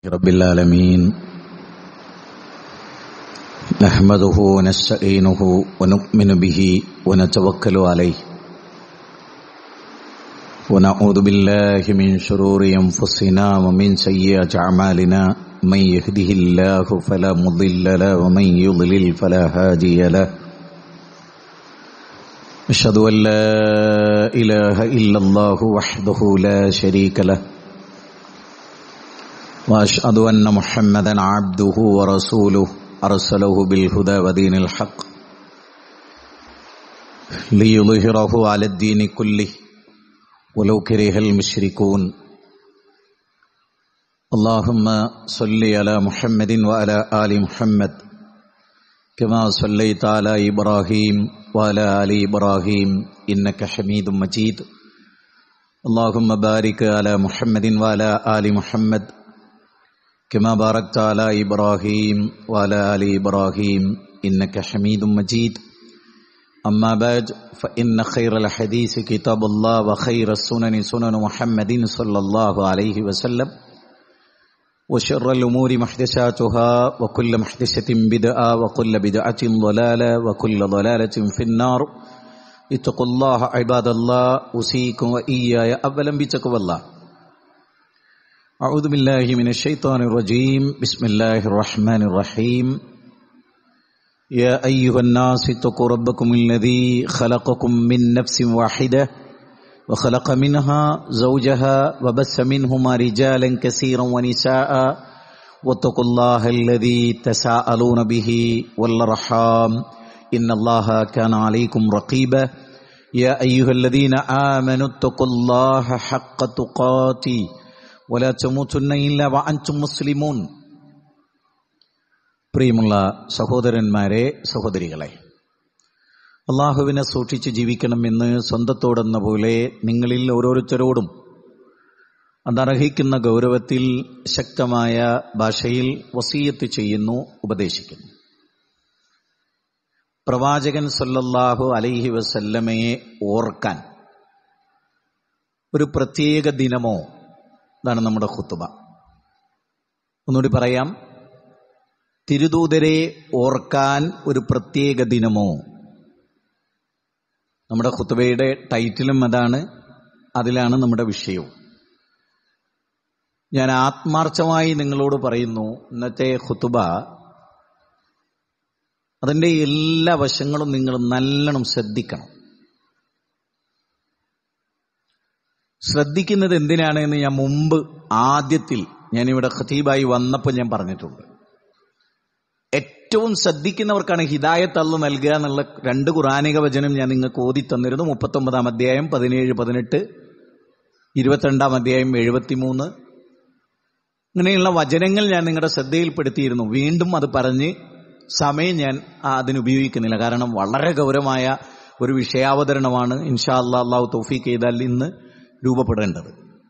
رب العالمين نحمده ونستعينه ونؤمن به ونتوكل عليه ونعوذ بالله من شرور أنفسنا ومن سيئات أعمالنا من يهده الله فلا مضل له ومن يضلل فلا هادي له أشهد أن لا إله إلا الله وحده لا شريك له واشهد ان محمدا عبده ورسوله ارسله بالهدى ودين الحق ليظهره على الدين كله ولو كره المشركون اللهم صل على محمد وعلى ال محمد كما صليت على ابراهيم وعلى ال ابراهيم انك حميد مجيد اللهم بارك على محمد وعلى ال محمد كما باركت على إبراهيم وعلى آل إبراهيم إنك حميد مجيد أما بعد فإن خير الحديث كتاب الله وخير السنن سنن محمد صلى الله عليه وسلم وشر الأمور محدثاتها وكل محدثة بدعة وكل بدعة ضلالة وكل ضلالة في النار اتقوا الله عباد الله أوصيكم وإياي أولا بتقوى الله أعوذ بالله من الشيطان الرجيم بسم الله الرحمن الرحيم يا أيها الناس اتقوا ربكم الذي خلقكم من نفس واحدة وخلق منها زوجها وبث منهما رجالا كثيرا ونساء واتقوا الله الذي تساءلون به والأرحام إن الله كان عليكم رقيبا يا أيها الذين آمنوا اتقوا الله حق تقاته ولا تموتن إلا وأنتم مسلمون പ്രിയമുള്ള സഹോദരന്മാരെ സഹോദരികളെ അള്ളാഹുവിനെ സൂക്ഷിച്ച് ജീവിക്കണമെന്ന് സ്വന്തത്തോടെന്ന പോലെ നിങ്ങളിൽ ഓരോരുത്തരോടും അതർഹിക്കുന്ന ഗൗരവത്തിൽ ശക്തമായ ഭാഷയിൽ വസീയത്ത് ചെയ്യുന്നു ഉപദേശിക്കുന്നു പ്രവാചകൻ സല്ലല്ലാഹു അലൈഹി വസല്ലമയെ ഓർക്കാൻ ഒരു പ്രത്യേക ദിനമോ ഇതാണ് നമ്മുടെ ഹുത്തുബ ഒന്നുകൂടി പറയാം തിരുദൂതരെ ഓർക്കാൻ ഒരു പ്രത്യേക ദിനമോ നമ്മുടെ ഹുത്തുബയുടെ ടൈറ്റിലും അതാണ് അതിലാണ് നമ്മുടെ വിഷയവും ഞാൻ ആത്മാർത്ഥമായി നിങ്ങളോട് പറയുന്നു ഇന്നത്തെ ഹുത്തുബ അതിൻ്റെ എല്ലാ വശങ്ങളും നിങ്ങൾ നല്ലോണം ശ്രദ്ധിക്കണം ശ്രദ്ധിക്കുന്നത് എന്തിനാണ് എന്ന് ഞാൻ മുമ്പ് ആദ്യത്തിൽ ഞാനിവിടെ ഖതീബായി വന്നപ്പോൾ ഞാൻ പറഞ്ഞിട്ടുണ്ട് ഏറ്റവും ശ്രദ്ധിക്കുന്നവർക്കാണ് ഹിദായത്ത് അല്ല നൽകുക എന്നുള്ള രണ്ട് ഖുറാനിക വചനം ഞാൻ നിങ്ങൾക്ക് ഓതി തന്നിരുന്നു മുപ്പത്തൊമ്പതാം അധ്യായം പതിനേഴ് പതിനെട്ട് ഇരുപത്തിരണ്ടാം അധ്യായം എഴുപത്തിമൂന്ന് ഇങ്ങനെയുള്ള വചനങ്ങൾ ഞാൻ നിങ്ങളുടെ ശ്രദ്ധയിൽപ്പെടുത്തിയിരുന്നു വീണ്ടും അത് പറഞ്ഞ് സമയം ഞാൻ അതിനുപയോഗിക്കുന്നില്ല കാരണം വളരെ ഗൗരവമായ ഒരു വിഷയാവതരണമാണ് ഇൻഷാ അല്ലാ അള്ളാഹു തൗഫീഖ് ചെയ്താൽ ഇന്ന് രൂപപ്പെടേണ്ടത്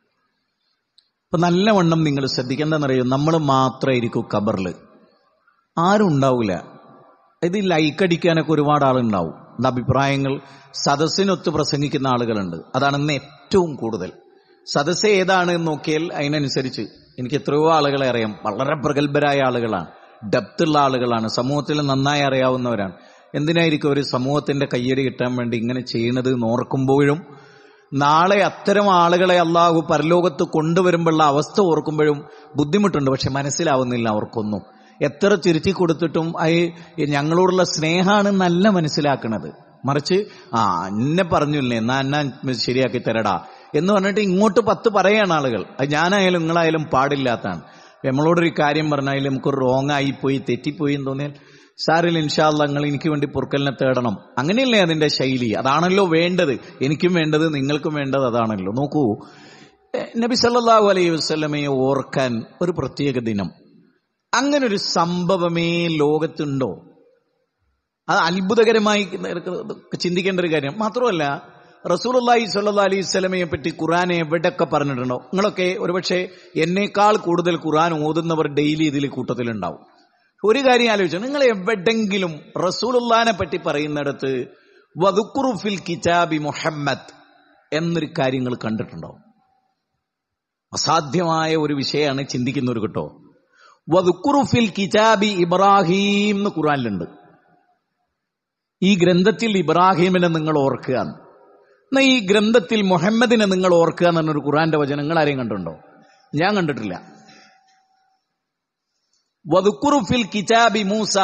അപ്പൊ നല്ലവണ്ണം നിങ്ങൾ ശ്രദ്ധിക്കേണ്ടതെന്നറിയോ നമ്മൾ മാത്രമായിരിക്കും ഖബറിൽ ആരും ഉണ്ടാവില്ല ഇത് ലൈക്ക് അടിക്കാനൊക്കെ ഒരുപാട് ആളുണ്ടാവും ഇത് അഭിപ്രായങ്ങൾ സദസ്സിനൊത്ത് പ്രസംഗിക്കുന്ന ആളുകളുണ്ട് അതാണ് ഇന്ന് ഏറ്റവും കൂടുതൽ സദസ്സ് ഏതാണ് എന്ന് നോക്കിയാൽ അതിനനുസരിച്ച് എനിക്ക് എത്രയോ ആളുകളെ അറിയാം വളരെ പ്രഗത്ഭരായ ആളുകളാണ് ഡെപ്തുള്ള ആളുകളാണ് സമൂഹത്തിൽ നന്നായി അറിയാവുന്നവരാണ് എന്തിനായിരിക്കും ഒരു സമൂഹത്തിന്റെ കയ്യടി കിട്ടാൻ വേണ്ടി ഇങ്ങനെ ചെയ്യുന്നത് എന്ന് ഓർക്കുമ്പോഴും നാളെ അത്തരം ആളുകളെ അള്ളാഹു പരലോകത്ത് കൊണ്ടുവരുമ്പോഴുള്ള അവസ്ഥ ഓർക്കുമ്പോഴും ബുദ്ധിമുട്ടുണ്ട് പക്ഷെ മനസ്സിലാവുന്നില്ല അവർക്കൊന്നും എത്ര തിരുത്തി കൊടുത്തിട്ടും അത് ഞങ്ങളോടുള്ള സ്നേഹമാണ് നല്ല മനസ്സിലാക്കുന്നത് മറിച്ച് ആ എന്നെ പറഞ്ഞില്ലേ എന്നാ എന്നാ ശരിയാക്കി തരടാ എന്ന് പറഞ്ഞിട്ട് ഇങ്ങോട്ട് പത്ത് പറയാണ് ആളുകൾ അത് ഞാനായാലും നിങ്ങളായാലും പാടില്ലാത്തതാണ് നമ്മളോടൊരു കാര്യം പറഞ്ഞാൽ നമുക്ക് റോങ് ആയിപ്പോയി തെറ്റിപ്പോയി എന്ന് തോന്നിയാൽ സാറിൽ ഇൻഷാല്ല നിങ്ങൾ എനിക്ക് വേണ്ടി പൊറുക്കലിനെ തേടണം അങ്ങനെയല്ലേ അതിന്റെ ശൈലി അതാണല്ലോ വേണ്ടത് എനിക്കും വേണ്ടത് നിങ്ങൾക്കും വേണ്ടത് അതാണല്ലോ നോക്കൂ നബി സല്ലാഹു അലൈഹി വസ്ലമയെ ഓർക്കാൻ ഒരു പ്രത്യേക ദിനം അങ്ങനെ ഒരു സംഭവമേ ലോകത്തുണ്ടോ അത് അത്ഭുതകരമായി ചിന്തിക്കേണ്ട ഒരു കാര്യം മാത്രമല്ല റസൂലി സല്ലാ അലൈഹി സ്വലമയെ പറ്റി ഖുറാൻ എവിടെയൊക്കെ പറഞ്ഞിട്ടുണ്ടോ നിങ്ങളൊക്കെ ഒരുപക്ഷെ എന്നേക്കാൾ കൂടുതൽ ഖുറാൻ ഓതുന്നവർ ഡെയിലി ഇതിൽ കൂട്ടത്തിലുണ്ടാവും ഒരു കാര്യം ആലോചിച്ചു നിങ്ങൾ എവിടെങ്കിലും റസൂലുള്ളാനെ പറ്റി പറയുന്നിടത്ത് വദുക്കുറുഫിൽ കിതാബി മുഹമ്മദ് എന്നൊരു കാര്യങ്ങൾ കണ്ടിട്ടുണ്ടോ അസാധ്യമായ ഒരു വിഷയമാണ് ചിന്തിക്കുന്നവർ കേട്ടോ വദുക്കുറു ഫിൽ കിതാബി ഇബ്രാഹിം എന്ന് ഖുറാനിലുണ്ട് ഈ ഗ്രന്ഥത്തിൽ ഇബ്രാഹിമിനെ നിങ്ങൾ ഓർക്കുക എന്നാ ഈ ഗ്രന്ഥത്തിൽ മുഹമ്മദിനെ നിങ്ങൾ ഓർക്കുക എന്ന് പറഞ്ഞൊരു ഖുറാന്റെ വചനം നിങ്ങൾ ആരെയും കണ്ടിട്ടുണ്ടോ ഞാൻ കണ്ടിട്ടില്ല വദുക്കുറു ഫിൽ കിതാബി മൂസ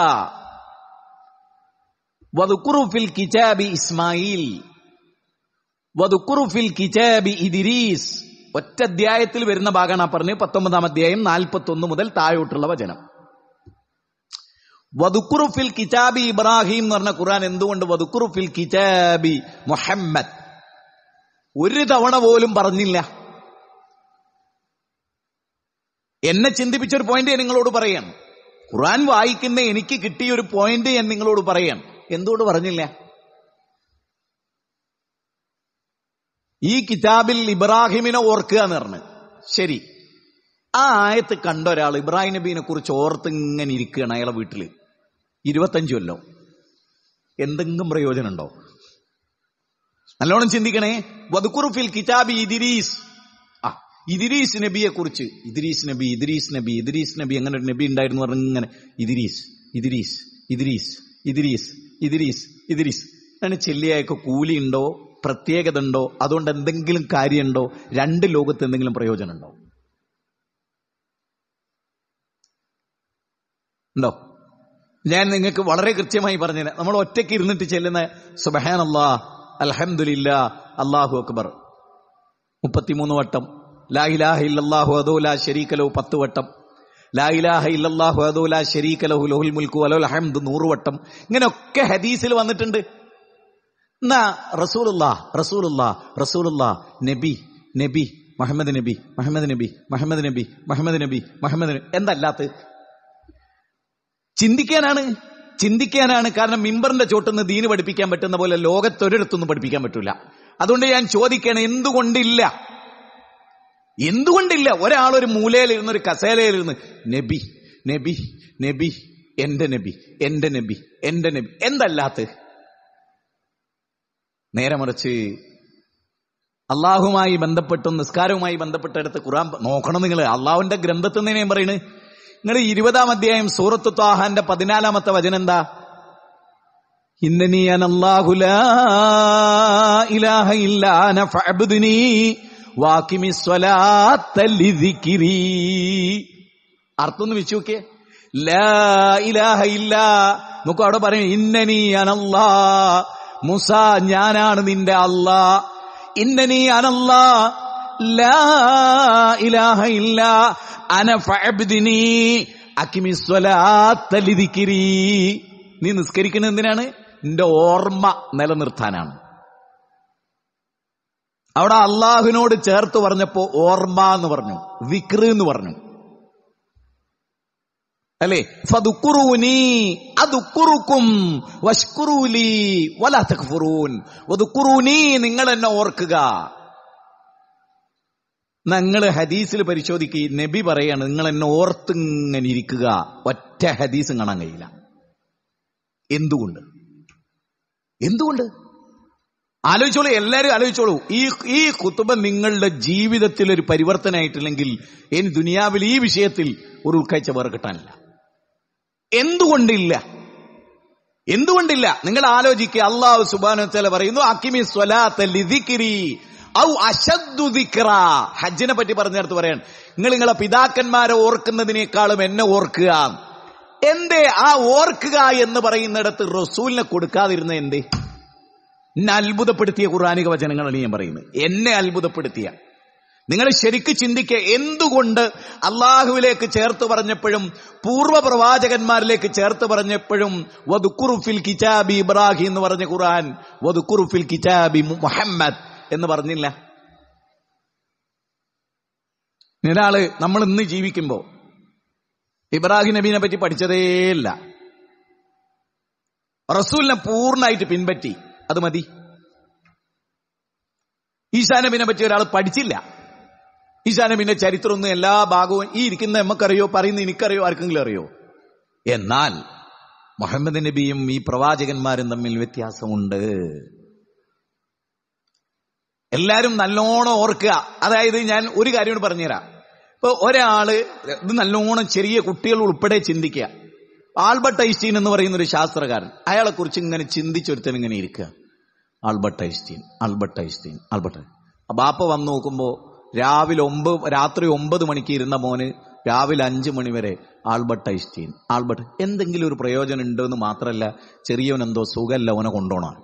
വദുക്കുറു ഫിൽ കിതാബി ഇസ്മായിൽ വദുക്കുറു ഫിൽ കിതാബി ഇദിരീസ് ഒറ്റ അധ്യായത്തിൽ വരുന്ന ഭാഗമാണ് ആ പറഞ്ഞ് പത്തൊമ്പതാം അധ്യായം നാൽപ്പത്തി ഒന്ന് മുതൽ താഴോട്ടുള്ള വചനം വദുക്കുറു ഫിൽ കിതാബി ഇബ്രാഹിം എന്ന് പറഞ്ഞ ഖുർആൻ എന്തുകൊണ്ട് വദുക്കുറു ഫിൽ കിതാബി മുഹമ്മദ് ഒരു തവണ പോലും പറഞ്ഞില്ല എന്നെ ചിന്തിപ്പിച്ച ഒരു പോയിന്റ് ഞാൻ നിങ്ങളോട് പറയാം ഖുർആൻ വായിക്കുന്ന എനിക്ക് കിട്ടിയ ഒരു പോയിന്റ് ഞാൻ നിങ്ങളോട് പറയാം എന്തുകൊണ്ട് പറഞ്ഞില്ല ഈ കിതാബിൽ ഇബ്രാഹിമിനെ ഓർക്കുക എന്ന് പറഞ്ഞു ശരി ആ ആയത്ത് കണ്ട ഒരാൾ ഇബ്രാഹിം നബീനെ കുറിച്ച് ഓർത്ത് ഇങ്ങനെ ഇരിക്കുകയാണ് അയാളെ വീട്ടില് ഇരുപത്തഞ്ചു കൊല്ലം എന്തെങ്കിലും പ്രയോജനമുണ്ടോ നല്ലോണം ചിന്തിക്കണേ വദുക്കുറുഫിൽ കിതാബി ഇദിരീസ് ആ ഇദിരീസ് നബിയെ കുറിച്ച് ഇദിരീസ് നബി ഇദിരീസ് നബി ഇദിരീസ് നബി അങ്ങനെ ഒരു നബി ഉണ്ടായിരുന്നു പറഞ്ഞ ഇങ്ങനെ ഇദിരീസ് ഇദിരീസ് ഇദിരീസ് ഇദിരീസ് ഇദിരീസ് ഇദിരീസ് അങ്ങനെ ചെല്ലിയായൊക്കെ കൂലിയുണ്ടോ പ്രത്യേകത ഉണ്ടോ അതുകൊണ്ട് എന്തെങ്കിലും കാര്യമുണ്ടോ രണ്ട് ലോകത്ത് എന്തെങ്കിലും പ്രയോജനം ഉണ്ടോ ഉണ്ടോ ഞാൻ നിങ്ങൾക്ക് വളരെ കൃത്യമായി പറഞ്ഞുതരാം നമ്മൾ ഒറ്റയ്ക്ക് ഇരുന്നിട്ട് ചെല്ലുന്ന സുബഹാൻ അല്ലാ അൽഹംദുലില്ല അള്ളാഹു അക്ബർ മുപ്പത്തിമൂന്ന് വട്ടം ലാ ഇലാഹ ഇല്ലല്ലാഹു അദോ ലാ ശരീകലോ പത്ത് വട്ടം ലാ ഇലാഹ ഇല്ലല്ലാഹു അദോ ലാ ശരീകലഹു ലഹുൽ മുൽക്കു വലൽ ഹംദ് നൂറ് വട്ടം ഇങ്ങനെയൊക്കെ ഹദീസിൽ വന്നിട്ടുണ്ട് എന്നാ റസൂലുല്ലാ റസൂലുല്ലാ റസൂലുല്ലാ നബി നബി മുഹമ്മദ് നബി മുഹമ്മദ് നബി മുഹമ്മദ് നബി മുഹമ്മദ് നബി മുഹമ്മദ് നബി എന്തല്ലാത്ത ചിന്തിക്കാനാണ് ചിന്തിക്കാനാണ് കാരണം മിമ്പറിന്റെ ചോട്ടുനിന്ന് ദീന് പഠിപ്പിക്കാൻ പറ്റുന്ന പോലെ ലോകത്തൊരിടത്തൊന്നും പഠിപ്പിക്കാൻ പറ്റൂല അതുകൊണ്ട് ഞാൻ ചോദിക്കണം എന്തുകൊണ്ടില്ല എന്തുകൊണ്ടില്ല ഒരാൾ ഒരു മൂലയിലിരുന്ന് ഒരു കസേലയിലിരുന്ന് നബി നബി നബി എന്റെ നബി എന്റെ നബി എന്റെ നബി എന്തല്ലാത്ത നേരെ മറിച്ച് അള്ളാഹുമായി ബന്ധപ്പെട്ടും നിസ്കാരവുമായി ബന്ധപ്പെട്ടെടുത്ത് ഖുറാൻ നോക്കണം നിങ്ങൾ അള്ളാഹുവിന്റെ ഗ്രന്ഥത്തിൽ നിന്ന് ഞാൻ പറയുന്നത് നിങ്ങൾ ഇരുപതാം അധ്യായം സൂറത്ത് താഹാന്റെ പതിനാലാമത്തെ വചനം എന്താ ഇന്നനി അനല്ലാഹു ലാ ഇലാഹ ഇല്ലാ അന ഫഅബ്ദുനി വാക്കിമി സ്വലാത്ത ലിദിക്രി അർത്ഥം ഒന്ന് വെച്ച് നോക്കിയേ ലാ ഇലാഹ ഇല്ല നോക്കൂ അവിടെ പറയും ഇന്നനി അനല്ലാ മുസ ഞാനാണ് നിന്റെ അല്ലാ ഇന്നനി അനല്ലാ ലാ ഇലാഹ ഇല്ല അന ഫഅബ്ദിനി അക്കിമി സ്വലാത്ത ലിദിക്രി നീ നിസ്കരിക്കുന്നത് എന്തിനാണ് നിന്റെ ഓർമ്മ നിലനിർത്താനാണ് അവിടെ അള്ളാഹുവിനോട് ചേർത്ത് പറഞ്ഞപ്പോ ഓർമ്മ എന്ന് പറഞ്ഞു വിക്ര് എന്ന് പറഞ്ഞു അല്ലേ ഫദുക്കുറൂനി അതുക്കുറുക്കും വഷ്കുറൂലി വലാ തക്ഫുറൂൻ വദുക്കുറൂനി നിങ്ങൾ എന്നെ ഓർക്കുക നിങ്ങൾ ഹദീസിൽ പരിശോധിക്കുക നബി പറയാണ് നിങ്ങൾ എന്നെ ഓർത്തിങ്ങനെ ഇരിക്കുക ഒറ്റ ഹദീസും കാണാൻ കഴിയില്ല എന്തുകൊണ്ട് എന്തുകൊണ്ട് ആലോചിച്ചോളൂ എല്ലാരും ആലോചിച്ചോളൂ ഈ ഈ കുത്തുബ നിങ്ങളുടെ ജീവിതത്തിൽ ഒരു പരിവർത്തനമായിട്ടില്ലെങ്കിൽ ഇനി ദുനിയാവിൽ ഈ വിഷയത്തിൽ ഒരു ഉൾക്കാഴ്ച വേറെ കിട്ടാനില്ല എന്തുകൊണ്ടില്ല എന്തുകൊണ്ടില്ല നിങ്ങൾ ആലോചിക്കുക അള്ളാഹു സുബാന പറയുന്നു അക്കിമി സ്വലാത്ത ലിദിക്കിരി ഔ അശദ്ദു ദിക്റ ഹജ്ജിനെ പറ്റി പറഞ്ഞെടുത്ത് പറയാൻ നിങ്ങൾ നിങ്ങളെ പിതാക്കന്മാരെ ഓർക്കുന്നതിനേക്കാളും എന്നെ ഓർക്കുക എന്തേ ആ ഓർക്കുക എന്ന് പറയുന്നിടത്ത് റസൂലിനെ കൊടുക്കാതിരുന്ന എന്തേ എന്നെ അത്ഭുതപ്പെടുത്തിയ ഖുറാനിക വചനങ്ങളാണ് ഞാൻ പറയുന്നത് എന്നെ അത്ഭുതപ്പെടുത്തിയ നിങ്ങൾ ശരിക്ക് ചിന്തിക്കുക എന്തുകൊണ്ട് അള്ളാഹുവിലേക്ക് ചേർത്ത് പറഞ്ഞപ്പോഴും പൂർവ്വ പ്രവാചകന്മാരിലേക്ക് ചേർത്ത് പറഞ്ഞപ്പോഴും വദുക്കുറുഫിൽ കിതാബി ഇബ്രാഹിം എന്ന് പറഞ്ഞ ഖുർആൻ വദുക്കുറുഫിൽ കിതാബി മുഹമ്മദ് എന്ന് പറഞ്ഞില്ല ഒരാള് നമ്മൾ ഇന്ന് ജീവിക്കുമ്പോ ഇബ്രാഹിം നബീനെ പറ്റി പഠിച്ചതേയില്ല റസൂലിനെ പൂർണ്ണമായിട്ട് പിൻപറ്റി അത് മതി ഈശാ നബിനെ പറ്റി ഒരാൾ പഠിച്ചില്ല ഈശാ നബിന്റെ ചരിത്രമൊന്നും എല്ലാ ഭാഗവും ഈ ഇരിക്കുന്ന നമുക്കറിയോ പറയുന്ന എനിക്കറിയോ ആർക്കെങ്കിലും അറിയോ എന്നാൽ മുഹമ്മദ് നബിയും ഈ പ്രവാചകന്മാരും തമ്മിൽ വ്യത്യാസമുണ്ട് എല്ലാരും നല്ലോണം ഓർക്കുക അതായത് ഞാൻ ഒരു കാര്യം കൂടി പറഞ്ഞുതരാം ഇപ്പൊ ഒരാള് ഇത് നല്ലോണം ചെറിയ കുട്ടികൾ ഉൾപ്പെടെ ചിന്തിക്കുക ആൽബർട്ട് ഐസ്റ്റീൻ എന്ന് പറയുന്ന ഒരു ശാസ്ത്രകാരൻ അയാളെ കുറിച്ച് ഇങ്ങനെ ചിന്തിച്ചൊരുത്തൻ ഇങ്ങനെ ഇരിക്കുക Albert Einstein Albert Einstein Albert ഐ- ആ ബാപ്പ വന്ന് നോക്കുമ്പോ രാവിലെ ഒമ്പത് രാത്രി ഒമ്പത് മണിക്ക് ഇരുന്ന മോന് രാവിലെ അഞ്ചു മണി വരെ ആൽബർട്ട് ഐസ്റ്റീൻ ആൽബർട്ട് എന്തെങ്കിലും ഒരു പ്രയോജനം ഉണ്ടെന്ന് മാത്രമല്ല ചെറിയവൻ എന്തോ സുഖമല്ല അവനെ കൊണ്ടോണം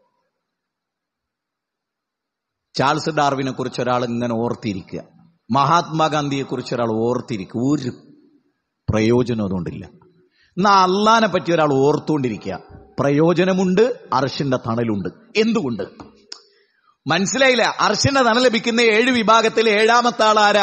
ചാൾസ് ഡാർവിനെ കുറിച്ച് ഒരാൾ ഇങ്ങനെ ഓർത്തിരിക്കുക മഹാത്മാഗാന്ധിയെ കുറിച്ച് ഒരാൾ ഓർത്തിരിക്കുക ഒരു പ്രയോജനം അതുകൊണ്ടില്ല എന്നാ അള്ളാനെ പറ്റി ഒരാൾ ഓർത്തുകൊണ്ടിരിക്കുക പ്രയോജനമുണ്ട് അർഷിന്റെ തണലുണ്ട് എന്തുകൊണ്ട് മനസ്സിലായില്ല അർഷിന്റെ തണൽ ലഭിക്കുന്ന ഏഴ് വിഭാഗത്തിൽ ഏഴാമത്തെ ആൾ ആരാ